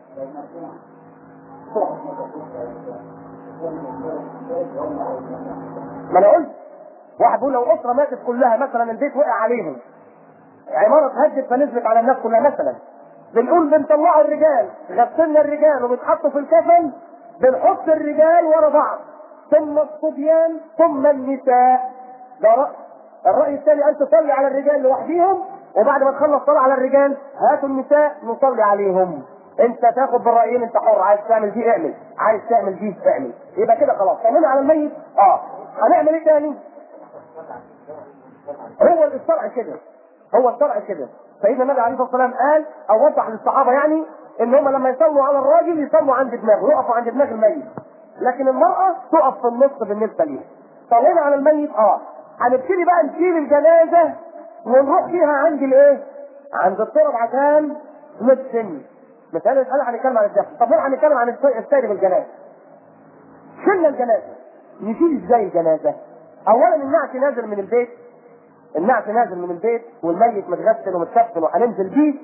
ما انا قلت واحد بيقول لو اسره ماتت كلها مثلا البيت وقع عليهم عماره هدت فنزلت على الناس كلها مثلا بنقول بنطلعوا الرجال غسلنا الرجال وبيتحطوا في الكفن بنحط الرجال ورا بعض ثم الصبيان ثم النساء ده رأي الرأي الثاني أن تصلي على الرجال لوحديهم وبعد ما تخلص صلاة على الرجال هاتوا النساء نصلي عليهم انت تاخد بالرأيين انت حر عايز تعمل دي اعمل عايز تعمل دي اعمل يبقى كده خلاص صلينا على الميت اه هنعمل ايه تاني هو الشرع كده هو الشرع كده سيدنا النبي عليه الصلاه والسلام قال او وضح للصحابه يعني ان هم لما يصلوا على الراجل يصلوا عند دماغه يقفوا عند دماغ الميت لكن المراه تقف في النص بالنسبه ليها صلينا على الميت اه هنبتدي بقى نشيل الجنازه ونروح فيها عند الايه؟ عند التراب عشان ندفن مثال انا هنتكلم عن الدفن طب نروح هنتكلم عن السير بالجنازه شلنا الجنازه نشيل ازاي الجنازه؟ اولا النعش نازل من البيت النعش نازل من البيت والميت متغسل ومتكفن وهننزل بيه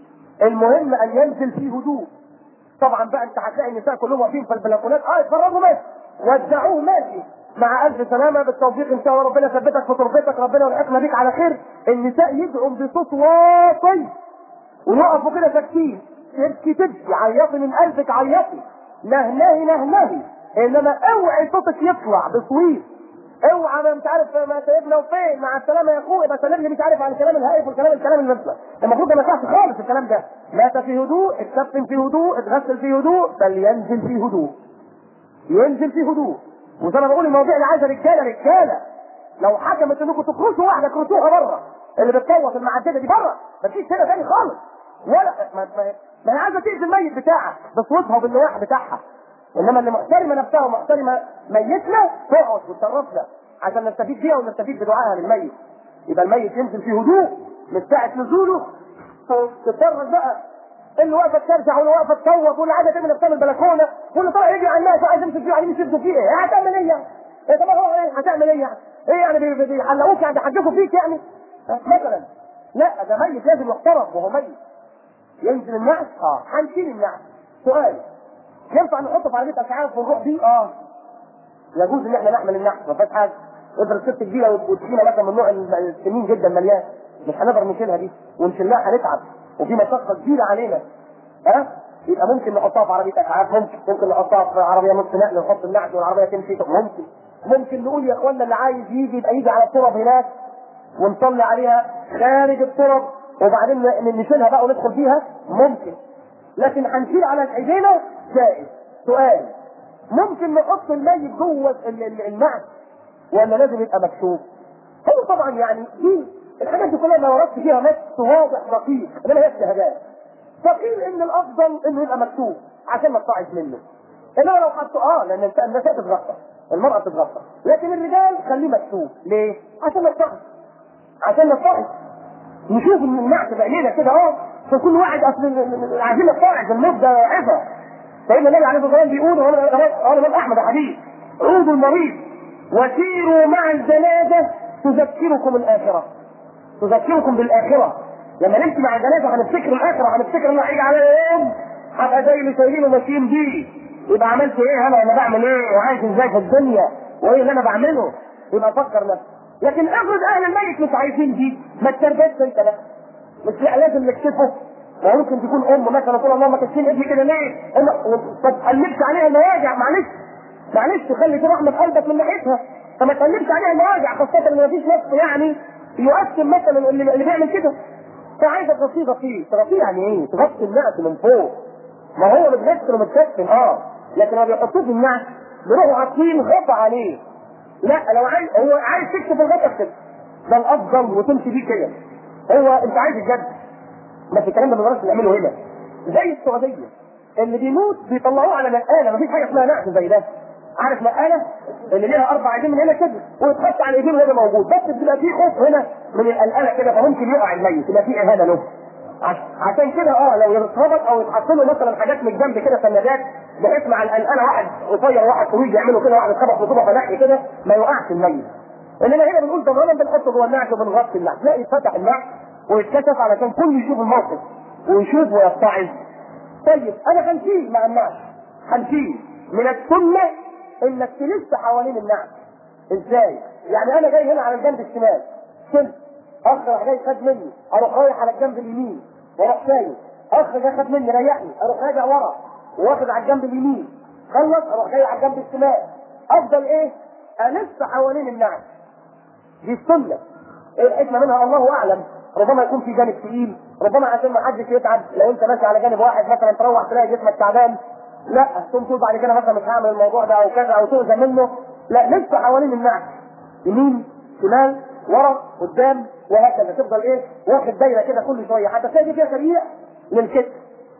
المهم ان ينزل فيه هدوء طبعا بقى انت هتلاقي النساء كلهم واقفين في البلكونات اه اتفرجوا ماشي ودعوه ماشي مع الف سلامه بالتوفيق ان شاء الله ربنا يثبتك في تربتك ربنا يلحقنا بيك على خير النساء يدعوا بصوت واطي ويقفوا كده ساكتين تبكي تبكي عيطي من قلبك عيطي نهنهي نهنهي انما اوعي صوتك يطلع بصويت اوعى ما مش عارف ما سايبنا وفين مع السلامه يا اخويا يبقى سلمني مش عارف على الكلام الهائف والكلام الكلام اللي المفروض ده ما ينفعش خالص الكلام ده مات في هدوء اتكفن في هدوء اتغسل في هدوء بل ينزل في هدوء ينزل في هدوء وزي ما بقول المواضيع اللي عايزه رجاله رجاله لو حكمت انكم تكرسوا واحده كرسوها بره اللي بتصوت المعدده دي بره مفيش هنا تاني خالص ولا ما, ما, ما هي عايزه تاذي الميت بتاعها بصوتها وبالنواح بتاعها انما اللي محترمه نفسها ومحترمه ميتنا تقعد وتشرفنا عشان نستفيد بيها ونستفيد بدعائها للميت يبقى الميت ينزل في هدوء من ساعه نزوله تتفرج بقى اللي واقفه ترجع واللي واقفه تصوت واللي عايزه تعمل نفسها من البلكونه واللي طالع يجي على الناس وعايز يمسك فيه عايزين يشدوا فيه ايه هتعمل ايه يعني؟ إيه طب هو ايه هتعمل ايه يعني؟ ايه يعني بيحلقوك يعني بيحجزوا فيك يعني؟ مثلا لا ده ميت لازم يحترم وهو ميت ينزل النعش اه هنشيل النعش سؤال ينفع نحطه في عربيه اسعاف ونروح بيه؟ اه يجوز ان احنا نحمل النحس ما فيهاش حاجه افرض ست كبيره وتخينه مثلا من نوع السمين جدا مليان مش هنقدر نشيلها دي ونشيلها هنتعب وفي مشقه كبيره علينا ها أه؟ يبقى ممكن نحطها في عربيه اسعاف ممكن ممكن نحطها في عربيه نص نقل نحط النعش والعربيه تمشي ممكن ممكن نقول يا اخوانا اللي عايز يجي يبقى يجي على التراب هناك ونصلي عليها خارج التراب وبعدين ن- نشيلها بقى وندخل فيها ممكن لكن هنشيل على ايدينا جائز سؤال ممكن نحط الميت جوه ال- ال- النعش ولا لازم يبقى مكشوف؟ هو طبعا يعني دي الحاجات دي كلها ما وردش فيها نص واضح دقيق انما هي اجتهادات فقيل ان الافضل انه يبقى مكتوب عشان ما تطلعش منه انما لو حطوا اه لان النساء النساء تتغطى المرأة تتغطى لكن الرجال خليه مكتوب ليه؟ عشان ما يطلعش عشان ما يطلعش نشوف ان النعت بعينينا كده اه فكل واحد اصل عايزين نطلع الموت ده عظه سيدنا النبي عليه الصلاه والسلام بيقول وانا انا الامام احمد حديث عودوا المريض وسيروا مع الجنازه تذكركم الاخره تذكركم بالاخره لما نمشي مع الجنازه هنفتكر الاخره هنفتكر انه هيجي على يوم هبقى زي اللي شايلينه ماشيين بيه يبقى عملت ايه انا انا بعمل ايه وعايش ازاي في الدنيا وايه اللي انا بعمله يبقى فكر نفسك لكن افرض اهل الميت مش عايزين دي ما تربيتش انت بقى مش لا لازم نكشفه ما ممكن تكون ام مثلا تقول اللهم كشفين ابني كده ليه؟ أم- طب قلبت عليها المواجع معلش معلش خلي في رحمه قلبك من ناحيتها فما تقلبش عليها المواجع خاصه ان مفيش نص يعني يؤثم مثلا اللي, اللي بيعمل كده فعايزه تغطيه غطيه تغطيه يعني ايه؟ تغطي النعس من فوق ما هو متغسل ومتكفن اه لكن لما بيحطوه في النعس بيروحوا عاطين غطا عليه لا لو عايز هو عايز تكتب الغطا اكتب ده الافضل وتمشي بيه كده هو انت عايز الجد بس الكلام ده ما نقدرش نعمله هنا زي السعوديه اللي بيموت بيطلعوه على نقاله مفيش حاجه اسمها نعس زي ده عارف نقاله اللي ليها اربع ايدين من هنا كده ويتحط على الايدين وهنا موجود بس بيبقى فيه خوف هنا من القلقله كده فممكن يقع الميت يبقى فيه اهانه له عش- عشان كده اه لو يتربط او يتحط له مثلا حاجات من الجنب كده سندات بحيث مع القلقله واحد قصير واحد طويل يعملوا كده واحد يتخبط في طوبه فنحي كده ما يوقعش الميت انما هنا بنقول طب انا بنحطه جوه النعش وبنغطي النعش لا يتفتح النعش ويتكشف علشان كل يشوف الموقف ويشوف ويتعظ طيب انا هنشيل مع النعش هنشيل من السنه انك تلف حوالين النعش ازاي؟ يعني انا جاي هنا على الجنب الشمال شلت اخ راح جاي خد مني اروح رايح على الجنب اليمين واروح شايل اخ جاي خد مني ريحني اروح راجع ورا واخد على الجنب اليمين خلص اروح جاي على الجنب الشمال افضل ايه؟ الف حوالين النعش دي السنه ايه الحكمه منها الله اعلم ربما يكون في جانب تقيل ربما عشان ما حدش يتعب لو انت ماشي على جانب واحد مثلا تروح تلاقي جسمك تعبان لا ثم تقول بعد كده مثلا مش هعمل الموضوع ده او كذا او تؤذى منه لا لف حوالين النعش يمين شمال ورا قدام وهكذا تفضل ايه واخد دايره كده كل شويه حتى تلاقي فيها سريع للكتف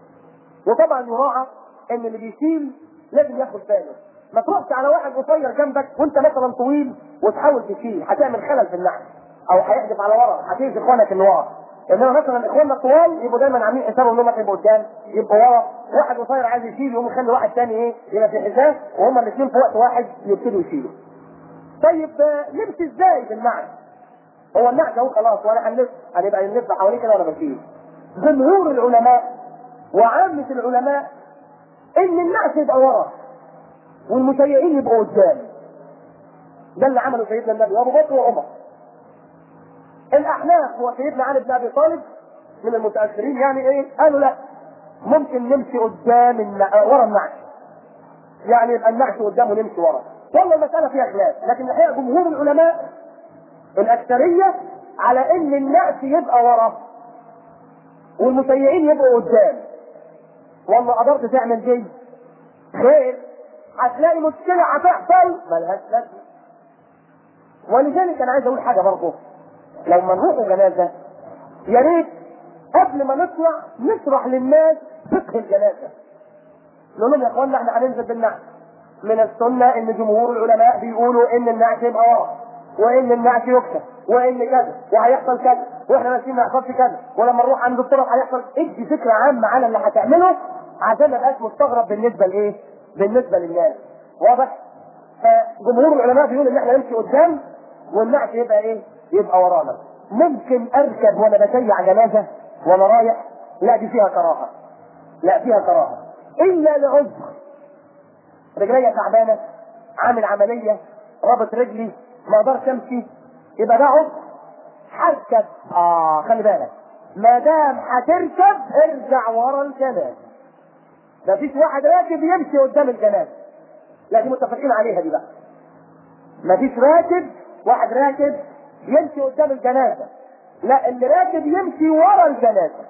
وطبعا يراعى ان اللي بيشيل لازم ياخد باله ما تروحش على واحد قصير جنبك وانت مثلا طويل وتحاول تشيل هتعمل خلل في النعش او هيحدف على ورا هتيجي اخوانك اللي ورا انما مثلا اخواننا الطوال يبقوا دايما عاملين حسابهم انهم يبقوا قدام يبقوا ورا واحد قصير عايز يشيل يقوم يخلي واحد تاني ايه يبقى في حذاه وهما الاثنين في وقت واحد يبتدوا يشيلوا طيب آه، نمشي ازاي بالنعش هو النعش اهو خلاص وانا هنلف هنبقى نلف حواليه كده وانا بشيل جمهور العلماء وعامة العلماء ان النعش يبقى ورا والمشيعين يبقوا قدام ده اللي عمله سيدنا النبي وابو بكر وعمر الاحناف وسيدنا علي بن ابي طالب من المتاخرين يعني ايه قالوا لا ممكن نمشي قدام النع... ورا النعش يعني يبقى النعش قدام ونمشي ورا والله المساله فيها خلاف لكن الحقيقه جمهور العلماء الاكثريه على ان النعش يبقى ورا والمسيعين يبقوا قدام والله قدرت تعمل دي خير هتلاقي مشكله هتحصل ملهاش لازمه ولذلك انا عايز اقول حاجه برضه لما نروح جنازه يا ريت قبل ما نطلع نشرح للناس فقه الجنازه نقول لهم يا اخوانا احنا هننزل بالنعش من السنه ان جمهور العلماء بيقولوا ان النعش يبقى ورا وان النعش يكشف وان كذا وهيحصل كذا واحنا ماشيين ما يحصلش كذا ولما نروح عند الطرق هيحصل ادي فكره عامه على اللي هتعمله عشان ما ابقاش مستغرب بالنسبه لايه؟ بالنسبه للناس واضح؟ فجمهور العلماء بيقول ان احنا نمشي قدام والنعش يبقى ايه؟ يبقى ورانا. ممكن اركب وانا بشيع جنازه وانا رايح؟ لا دي فيها كراهه. لا فيها كراهه. الا لعذر. رجليا تعبانه عامل عمليه رابط رجلي ما اقدرش امشي يبقى ده عذر. هركب اه خلي بالك ما دام هتركب ارجع ورا الجنازه. مفيش واحد راكب يمشي قدام الجنازه لا دي متفقين عليها دي بقى مفيش راكب واحد راكب يمشي قدام الجنازه لا اللي راكب يمشي ورا الجنازه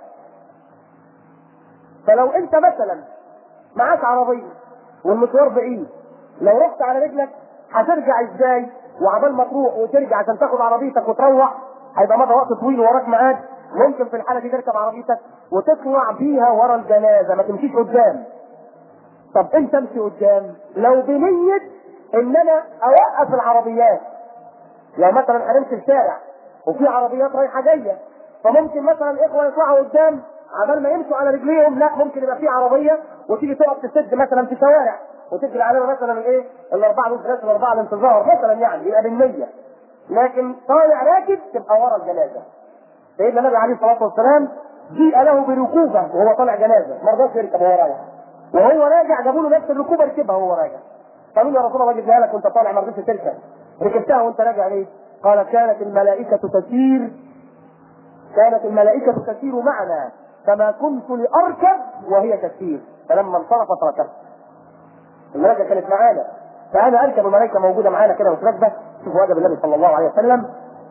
فلو انت مثلا معاك عربيه والمشوار بعيد لو رحت على رجلك هترجع ازاي وعبال ما تروح وترجع عشان تاخد عربيتك وتروح هيبقى مدى وقت طويل وراك ميعاد ممكن في الحاله دي تركب عربيتك وتطلع بيها ورا الجنازه ما تمشيش قدام طب انت امشي قدام لو بنيه ان انا اوقف العربيات لو مثلا هنمشي الشارع وفي عربيات رايحه جايه فممكن مثلا الاخوه يطلعوا قدام عبال ما يمشوا على رجليهم لا ممكن يبقى في عربيه وتيجي تقف تسد مثلا في شوارع وتجري علينا مثلا الايه الاربعه دول ثلاثه الاربعه الانتظار مثلا يعني يبقى بالنيه لكن طالع راكب تبقى ورا الجنازه سيدنا النبي عليه الصلاه والسلام جيء له بركوبه وهو طالع جنازه ما رضاش يركب وهو رايح وهو راجع جابوا له نفس الركوبه ركبها وهو راجع قالوا يا رسول الله جبناها لك وانت طالع ما رضيتش تركب ركبتها وانت راجع ليه؟ قال كانت الملائكه تسير كانت الملائكه تسير معنا فما كنت لاركب وهي تسير فلما انصرفت ركبت الملائكه كانت معانا فانا اركب الملائكه موجوده معانا كده وتركبه شوفوا ادب النبي صلى الله عليه وسلم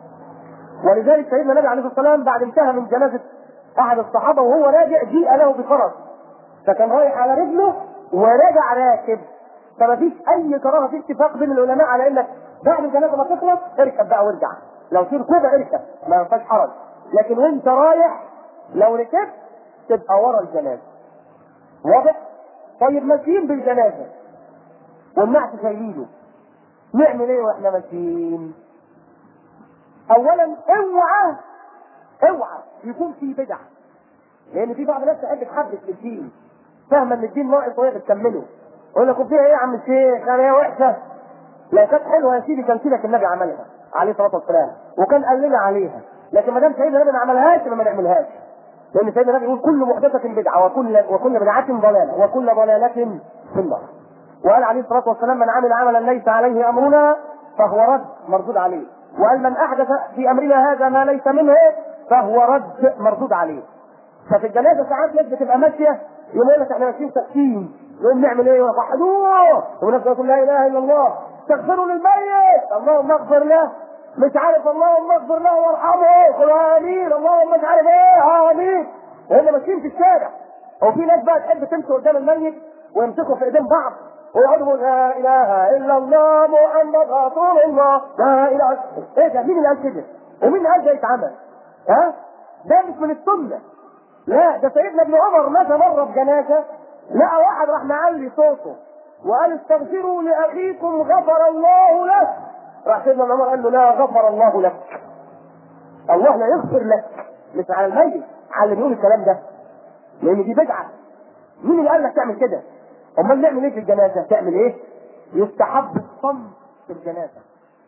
ولذلك سيدنا النبي عليه الصلاه والسلام بعد انتهى من جنازه احد الصحابه وهو راجع جيء له بفرس فكان رايح على رجله وراجع راكب فما فيش اي كراهه في اتفاق بين العلماء على انك بعد الجنازه ما تخلص اركب بقى وارجع لو في ركوبه اركب ما ينفعش حرج لكن وانت رايح لو ركبت تبقى ورا الجنازه واضح؟ طيب ماشيين بالجنازه والنعش شايلينه نعمل ايه واحنا ماشيين؟ اولا اوعى اوعى يكون في بدع لان في بعض الناس تحب تحدث في الدين فاهمه ان الدين ناقص وهي بتكمله يقول لك فيها ايه يا عم الشيخ انا هي وحشه لو كانت حلوه يا سيدي كان سيدك النبي عملها عليه الصلاه والسلام وكان قال لنا عليها لكن ما دام سيدنا النبي ما عملهاش يبقى ما نعملهاش لان سيدنا النبي يقول كل محدثه بدعه وكل وكل بدعه ضلاله وكل ضلاله في النار وقال عليه الصلاه والسلام من عمل عملا ليس عليه امرنا فهو رد مردود عليه وقال من احدث في امرنا هذا ما ليس منه فهو رد مردود عليه ففي الجنازه ساعات ناس بتبقى ماشيه يقول لك احنا ماشيين تقسيم يقوم نعمل ايه وحدوه وناس تقول لا اله الا الله استغفروا للميت اللهم اغفر له مش عارف اللهم اغفر له وارحمه قل امين اللهم مش عارف ايه امين وهم ماشيين في الشارع وفي ناس بقى تحب تمشي قدام الميت ويمسكوا في ايدين بعض ويقعدوا يقولوا لا اله الا الله محمد رسول الله لا اله ايه ده مين اللي قال كده؟ ومين اللي قال ده يتعمل؟ ها؟ ده مش من السنه لا ده سيدنا ابن عمر مشى مره بجنازه لقى واحد راح معلي صوته وقال استغفروا لاخيكم غفر الله له راح سيدنا ابن عمر قال له لا غفر الله لك الله لا يغفر لك مش على الميت على اللي بيقول الكلام ده لان دي بدعه مين اللي قال لك تعمل كده؟ امال نعمل ايه في الجنازه؟ تعمل ايه؟ يستحب الصمت في الجنازه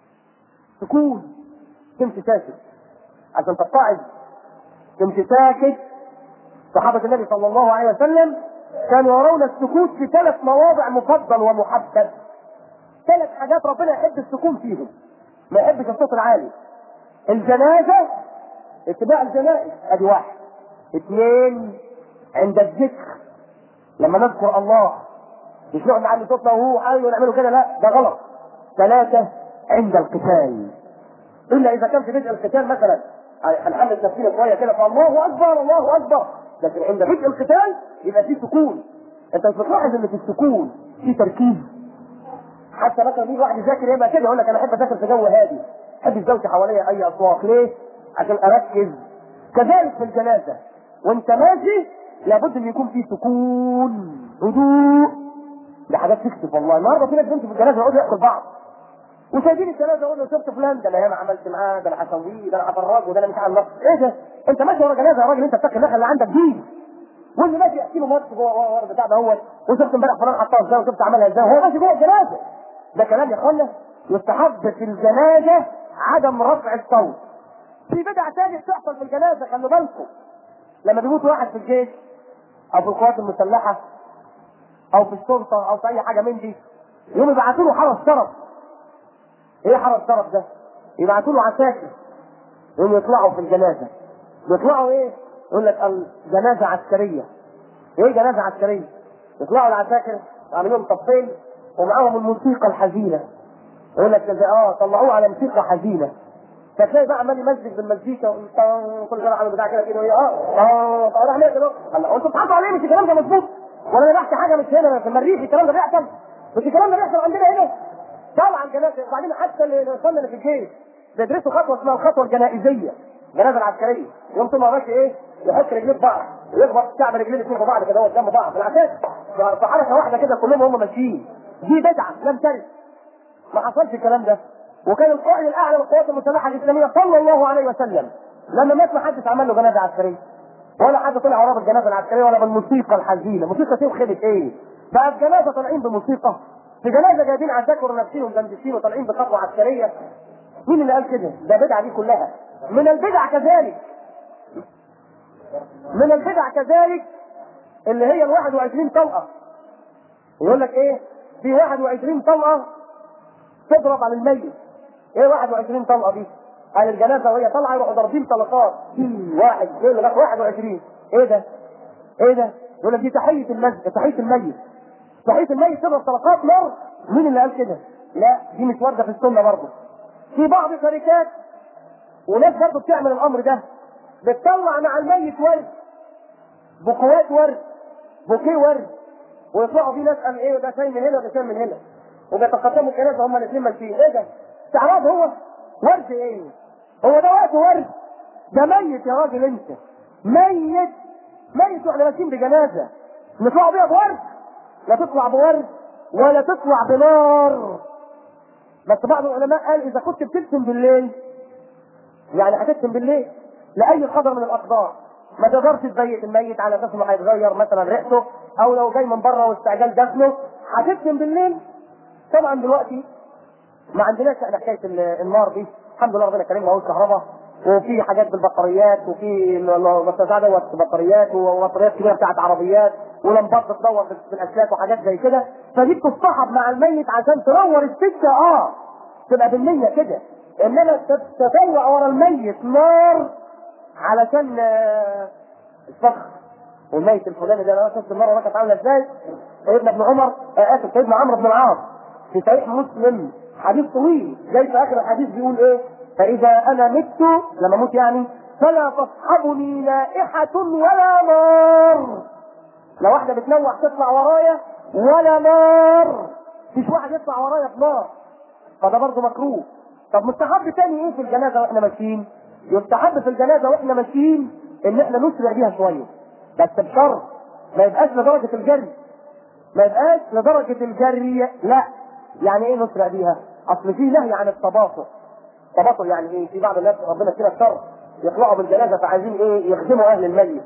سكون تمشي ساكت عشان تتعظ تمشي ساكت صحابة النبي صلى الله عليه وسلم كانوا يرون السكوت في ثلاث مواضع مفضل ومحبب ثلاث حاجات ربنا يحب السكون فيهم ما يحبش الصوت العالي الجنازة اتباع الجنائز ادي واحد اثنين عند الذكر لما نذكر الله مش نقعد نعلي صوتنا وهو حي ونعمله كده لا ده غلط ثلاثة عند القتال الا اذا كان في بدء القتال مثلا هنحمل نفسنا شويه كده فالله اكبر الله اكبر لكن عند بدء القتال يبقى في سكون انت مش بتلاحظ ان في السكون في تركيز حتى مثلا يجي واحد يذاكر يبقى كده يقول لك انا احب اذاكر في جو هادي احب الزوجة حواليا اي اصوات ليه؟ عشان اركز كذلك في الجنازه وانت ماشي لابد ان يكون في سكون هدوء دي حاجات تكسب والله النهارده في ناس بنت في الجنازه يقعدوا يحكوا لبعض وسايبين الجنازه يقولوا شفت فلان ده انا ياما عملت معاه ده انا هسويه ده انا هفرجه ده انا مش عارف ايه ده؟ انت ماشي ورا جنازه يا راجل انت بتاكل النخل اللي عندك دي واللي ماشي يحكي له ماتش جوه ورا البتاع ده هو وشفت امبارح فلان حطها ازاي وشفت عملها ازاي وهو ماشي جوه الجنازه ده كلام يا اخوانا يستحب في الجنازه عدم رفع الصوت في بدع تاني بتحصل في الجنازه خلوا بالكم لما بيموت واحد في الجيش او في القوات المسلحه او في الشرطه او في اي حاجه من دي يقوم يبعتوا له حرس شرف ايه حرس شرف ده؟ يبعتوا له عساكر يقوم يطلعوا في الجنازه بيطلعوا ايه؟ يقول لك الجنازه عسكريه ايه جنازه عسكريه؟ يطلعوا العساكر عاملين صفين ومعاهم الموسيقى الحزينه يقول لك ده اه طلعوه على موسيقى حزينه فتلاقي بقى عمال يمزج بالمزيكا وطن- كل شويه عامل بتاع كده كده وهي اه طن- راح نازل اهو الله وانتوا بتضحكوا عليه مش الكلام ده مظبوط ولا انا بحكي حاجه مش هنا في المريخ الكلام ده بيحصل مش الكلام ده بيحصل عندنا هنا طبعا جنازه وبعدين حتى اللي الاخوان اللي في الجيش بيدرسوا خطوه اسمها الخطوه الجنائزيه الجنازه العسكريه يوم طول ما هو ماشي ايه يحط رجليه في بعض ويخبط كعب رجليه الاثنين في بعض كده هو جنب بعض بالعكس في حركه واحده كده كلهم هم ماشيين دي بدعه لم ترد ما حصلش الكلام ده وكان القائد الاعلى للقوات المسلحه الاسلاميه صلى الله عليه وسلم لما مات ما حدش عمل له جنازه عسكريه ولا حد طلع وراه بالجنازه العسكريه ولا بالموسيقى الحزينه موسيقى ايه وخدت ايه بقى في جنازه طالعين بموسيقى في جنازه جايبين عساكر نفسهم جنبشين وطالعين بخطوه عسكريه مين اللي قال كده ده بدعه دي كلها من البدع كذلك من البدع كذلك اللي هي ال 21 طلقه يقول لك ايه في 21 طلقه تضرب على الميت ايه 21 طلقه دي على الجنازه وهي طالعه يروحوا ضاربين طلقات واحد اثنين لغايه 21 ايه ده؟ ايه ده؟ يقول لك دي تحيه المسجد تحيه الميت تحيه الميت تضرب طلقات نار مين اللي قال كده؟ لا دي مش وارده في السنه برضه في بعض الشركات وناس برضه بتعمل الامر ده بتطلع مع الميت ورد بوكوات ورد بوكيه ورد ويطلعوا فيه ناس قال ايه ده شاي من هنا وده شاي من هنا وبيتقدموا الجنازه هما الاثنين ماشيين ايه ده؟ استعراض هو ورد ايه؟ هو ده وقت ورد ده ميت يا راجل انت ميت ميت واحنا ماشيين بجنازه نطلعوا بيها بورد لا تطلع بورد ولا تطلع بنار بس بعض العلماء قال اذا كنت بترسم بالليل يعني هترسم بالليل لاي قدر من الاقدار ما تقدرش تبيت الميت على اساس انه هيتغير مثلا ريحته او لو جاي من بره واستعجال دفنه هترسم بالليل طبعا دلوقتي ما عندناش احنا حكايه ال- النار دي الحمد لله ربنا كريمنا اهو الكهرباء وفي حاجات بالبطاريات وفي بتاع دوت بطاريات وبطاريات كبيره بتاعت عربيات ولمبات بتدور في في الاسلاك وحاجات زي كده فدي بتصطحب مع الميت عشان تنور السكه اه تبقى بالنيه كده انما تت- تطلع ورا الميت نار علشان آه، الفخر والميت الفلاني ده انا شفت المره كانت عامله ازاي سيدنا ابن عمر آه، اسف سيدنا عمرو بن العاص في صحيح مسلم حديث طويل جاي في اخر الحديث بيقول ايه فاذا انا مت لما اموت يعني فلا تصحبني نائحه ولا نار لا واحده بتنوح تطلع ورايا ولا نار مفيش واحد يطلع ورايا في نار فده برضه مكروه طب مستحب تاني ايه في الجنازه واحنا ماشيين يستحب في الجنازه واحنا ماشيين ان احنا نسرع بيها شويه بس بشرط ما يبقاش لدرجه الجري ما يبقاش لدرجه الجري لا يعني ايه نسرع بيها اصل في نهي عن التباطؤ التباطؤ يعني ايه في بعض الناس ربنا كده الشر يطلعوا بالجنازه فعايزين ايه يخدموا اهل الميت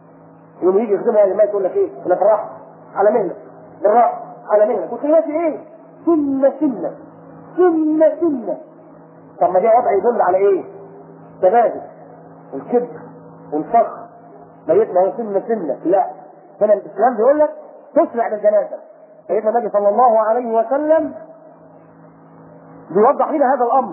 يوم يجي يخدموا اهل الميت يقول لك ايه انا بالراحه على مهلك بالراحه على مهلك وخلافي ايه سنه سنه سنه سنه طب ما ده وضع يدل على ايه؟ تبادل الكبر والفخر ميتنا هو سنه سنه لا هنا الاسلام بيقول لك تسرع بالجنازه سيدنا النبي صلى الله عليه وسلم بيوضح لنا هذا الامر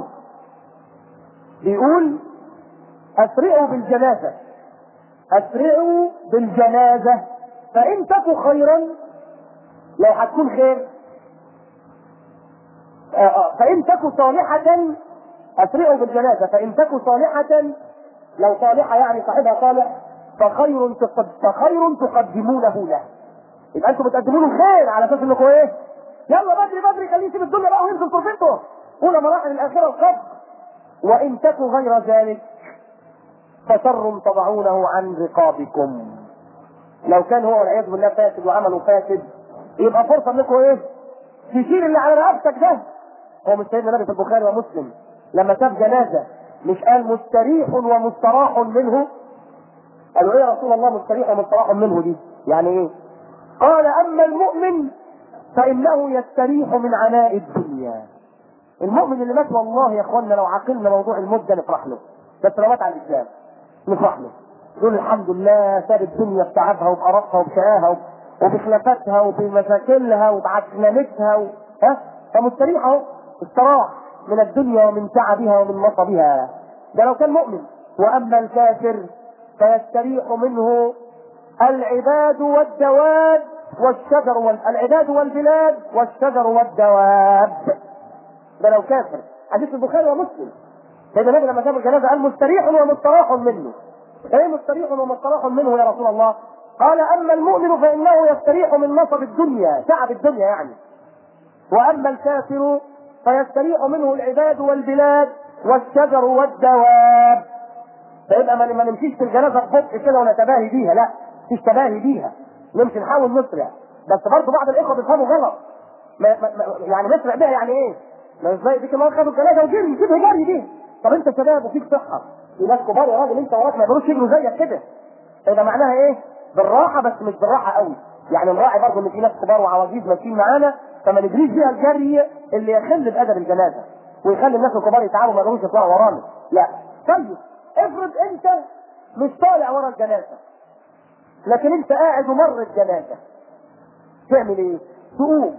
بيقول اسرعوا بالجنازه اسرعوا بالجنازه فان تك خيرا لو هتكون خير آه، آه، فإن تك صالحة أسرعوا بالجنازة فإن تك صالحة لو صالحة يعني صاحبها صالح فخير تقد... فخير تقدمونه له يبقى انتم بتقدموا له خير على اساس انكم ايه؟ يلا بدري بدري خليه يسيب الدنيا بقى وينزل طرفته اولى مراحل الاخره القبر وان تك غير ذلك فشر تضعونه عن رقابكم لو كان هو والعياذ بالله فاسد وعمله فاسد يبقى فرصه انكم ايه؟ تشيل اللي على رقبتك ده هو مش سيدنا النبي في البخاري ومسلم لما شاف جنازه مش قال مستريح ومستراح منه قالوا ايه يا رسول الله مستريح ومستراح منه دي يعني ايه قال اما المؤمن فانه يستريح من عناء الدنيا المؤمن اللي مات والله يا اخوانا لو عقلنا موضوع الموت ده نفرح له بس لو مات على الاسلام نفرح له نقول الحمد لله ساب الدنيا بتعبها وبقرفها وبشقاها وب- وبخلافاتها وبمشاكلها وبعكننتها و... ها فمستريح اهو استراح من الدنيا ومن تعبها ومن نصبها ده لو كان مؤمن واما الكافر فيستريح منه العباد والدواب والشجر والعباد والبلاد والشجر والدواب ده لو كافر حديث البخاري ومسلم سيدنا النبي لما شاف الجنازه قال مستريح ومستراح منه ايه مستريح ومستراح منه يا رسول الله قال اما المؤمن فانه يستريح من نصب الدنيا تعب الدنيا يعني واما الكافر فيستريح منه العباد والبلاد والشجر والدواب فيبقى ما ما نمشيش في الجنازه ببطء كده ونتباهي بيها لا مفيش تباهي بيها نمشي نحاول نسرع بس برضه بعض الاخوه بيفهموا غلط ما ما ما يعني نسرع بيها يعني ايه؟ ما ازاي دي كمان خدوا الجنازه وجري شبه جري دي طب انت شباب وفيك صحه في ناس كبار يا راجل انت وراك ما يقدروش يجروا زيك كده يبقى معناها ايه؟ بالراحه بس مش بالراحه قوي يعني نراعي برضه ان في ناس كبار وعواجيز ماشيين معانا فما نجريش بيها الجري اللي يخل بادب الجنازه ويخلي الناس الكبار يتعبوا ما يقدروش يطلعوا ورانا لا طيب افرض انت مش طالع ورا الجنازه لكن انت قاعد ومر الجنازه تعمل ايه؟ تقوم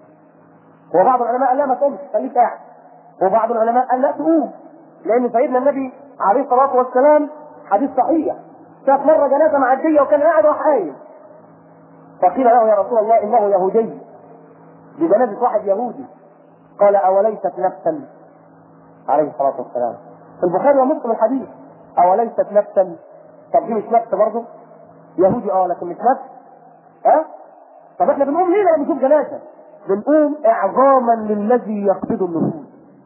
وبعض العلماء قال لا ما تقومش خليك قاعد وبعض العلماء قال لا تقوم لان سيدنا النبي عليه الصلاه والسلام حديث صحيح شاف مره جنازه معديه وكان قاعد راح قايم فقيل له يا رسول الله انه يهودي دي جنازه واحد يهودي قال اوليست نفسا عليه الصلاه والسلام في البخاري ومسلم الحديث اوليست نفسا طب دي مش نفس برضه يهودي اه لكن مش نفس ها أه؟ طب احنا بنقوم ليه لما نشوف جنازه بنقوم اعظاما للذي يقبض النفوس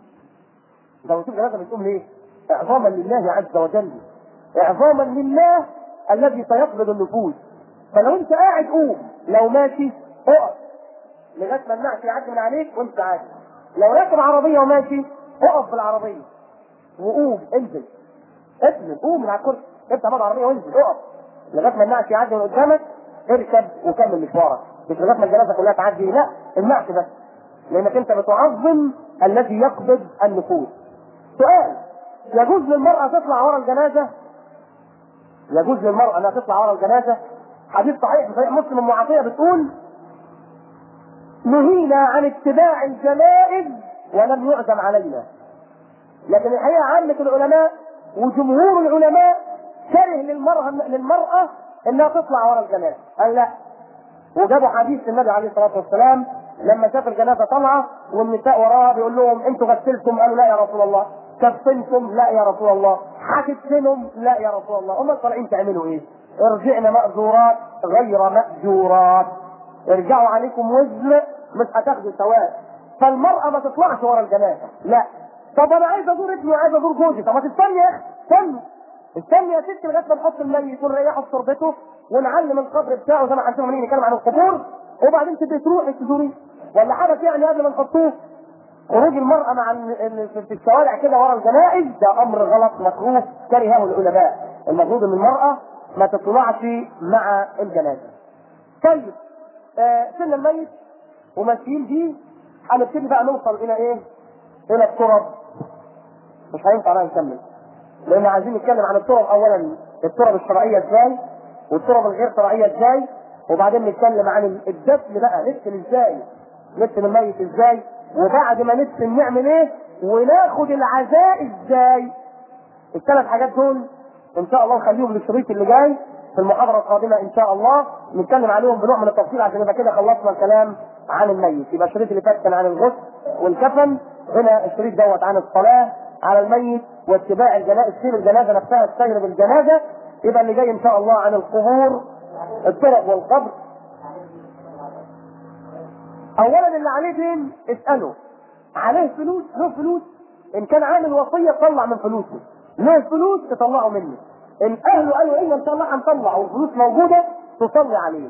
لما نشوف جنازه بنقوم ليه اعظاما لله عز وجل اعظاما لله الذي سيقبض النفوس فلو انت قاعد قوم لو ماشي اقف لغايه ما النعش يعدي من عليك وانت عادي لو راكب عربيه وماشي اقف في العربيه وقوم انزل انزل قوم من على الكرسي افتح باب العربيه وانزل اقف لغايه ما النعش يعدي من قدامك اركب وكمل مشوارك مش لغايه ما الجنازه كلها تعدي لا النعش بس لانك انت بتعظم الذي يقبض النفوس سؤال يجوز للمرأة تطلع ورا الجنازة؟ يجوز للمرأة انها تطلع ورا الجنازة؟ حديث صحيح في صحيح مسلم ام عطية بتقول نهينا عن اتباع الجنائز ولم يعزم علينا. لكن الحقيقة عامة العلماء وجمهور العلماء كره للمرأة للمرأة انها تطلع ورا الجنازة، قال لا. وجابوا حديث النبي عليه الصلاة والسلام لما شاف الجنازة طالعة والنساء وراها بيقول لهم انتوا غسلتم قالوا لا يا رسول الله كفنتم لا يا رسول الله حكتنم لا يا رسول الله امال طالعين تعملوا ايه ارجعنا مأجورات غير مأجورات ارجعوا عليكم وزن مش هتاخدوا ثواب فالمرأة ما تطلعش ورا الجنازة لا طب انا عايز ازور ابني وعايز ازور جوزي طب ما تستني يا اخي استني استني يا ستي لغايه ما نحط الميت ونريحه في تربته ونعلم القبر بتاعه زي ما هنشوف منين نتكلم عن القبور وبعدين تبقي تروحي تزوريه ولا حدث يعني قبل ما نحطوه خروج المرأة مع في الشوارع كده ورا الجنائز ده أمر غلط مكروه كرهه العلماء المفروض إن المرأة ما تطلعش مع الجنازة. طيب آه سن الميت وماشيين فيه هنبتدي بقى نوصل إلى إيه؟ إلى الترب. مش هينفع بقى نكمل. لأن عايزين نتكلم عن الترب أولا الترب الشرعية إزاي؟ والترب الغير شرعية إزاي؟ وبعدين نتكلم عن الدفن بقى ندفن إزاي؟ ندفن الميت إزاي؟ وبعد ما ندفن نعمل ايه وناخد العزاء ازاي الثلاث حاجات دول ان شاء الله نخليهم للشريط اللي جاي في المحاضره القادمه ان شاء الله نتكلم عليهم بنوع من التفصيل عشان يبقى كده خلصنا الكلام عن الميت يبقى الشريط اللي فات كان عن الغسل والكفن هنا الشريط دوت عن الصلاه على الميت واتباع الجنازه سير الجنازه نفسها السير بالجنازه يبقى اللي جاي ان شاء الله عن القبور الطرق والقبر اولا اللي عليه دين اساله عليه فلوس له فلوس ان كان عامل وصيه طلع من فلوسه له فلوس تطلعه منه ان اهله قالوا ايه ان شاء الله هنطلع والفلوس موجوده تصلي عليه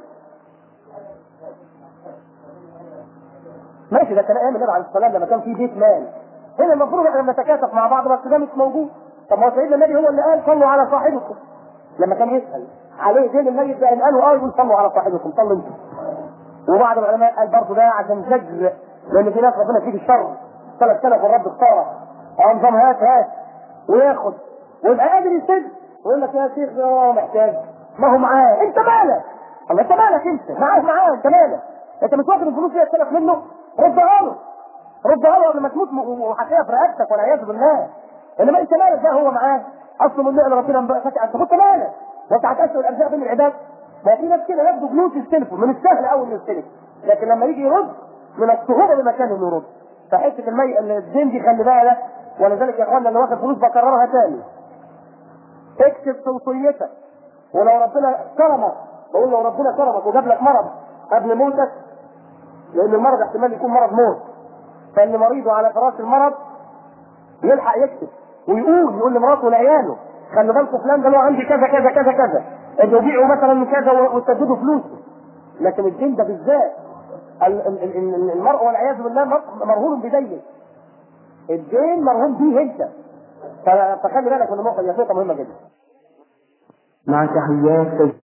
ماشي ده كان ايام النبي عليه الصلاه لما كان في بيت مال هنا المفروض احنا نتكاتف مع بعض بس ده مش موجود طب ما هو سيدنا النبي هو اللي قال صلوا على صاحبكم لما كان يسال عليه دين الميت ده ان قالوا اه يقول صلوا على صاحبكم صلوا انتم وبعض العلماء قال برضه ده عشان زجر لان في ناس ربنا فيه الشر 3000 والرب اختاره نظام هات هات وياخد ويبقى قادر يسد ويقول لك يا شيخ اه محتاج ما هو معاه انت مالك الله انت مالك انت معاه معاه انت مالك انت مش واخد الفلوس اللي تسلف منه ردها له ردها له قبل ما تموت وحكايه في رقبتك والعياذ بالله انما انت مالك ده هو معاه اصل من نعم ربنا فاتح انت كنت مالك وانت هتقسم الارزاق بين العباد ما في ناس كده ياخدوا فلوس يستلفوا من السهل قوي انه يستلف لكن لما يجي يرد من الصعوبه بمكان انه يرد فحته المي الدين دي خلي بالك ولذلك يا اخوانا اللي واخد فلوس بكررها تاني اكتب توصيتك ولو ربنا كرمك بقول لو ربنا كرمك وجاب لك مرض قبل موتك لان المرض احتمال يكون مرض موت فاللي مريضه على فراش المرض يلحق يكتب ويقول يقول لمراته ولعياله خلي بالكم فلان ده له عندي كذا كذا كذا كذا انه بيعوا مثلا كذا وسددوا فلوسه لكن الدين ده بالذات ال- ال- ال- ال- المرء والعياذ بالله مر- مرهون بدينه الدين مرهون بيه انت ف- فخلي بالك من النقطه دي نقطه مهمه جدا مع تحيات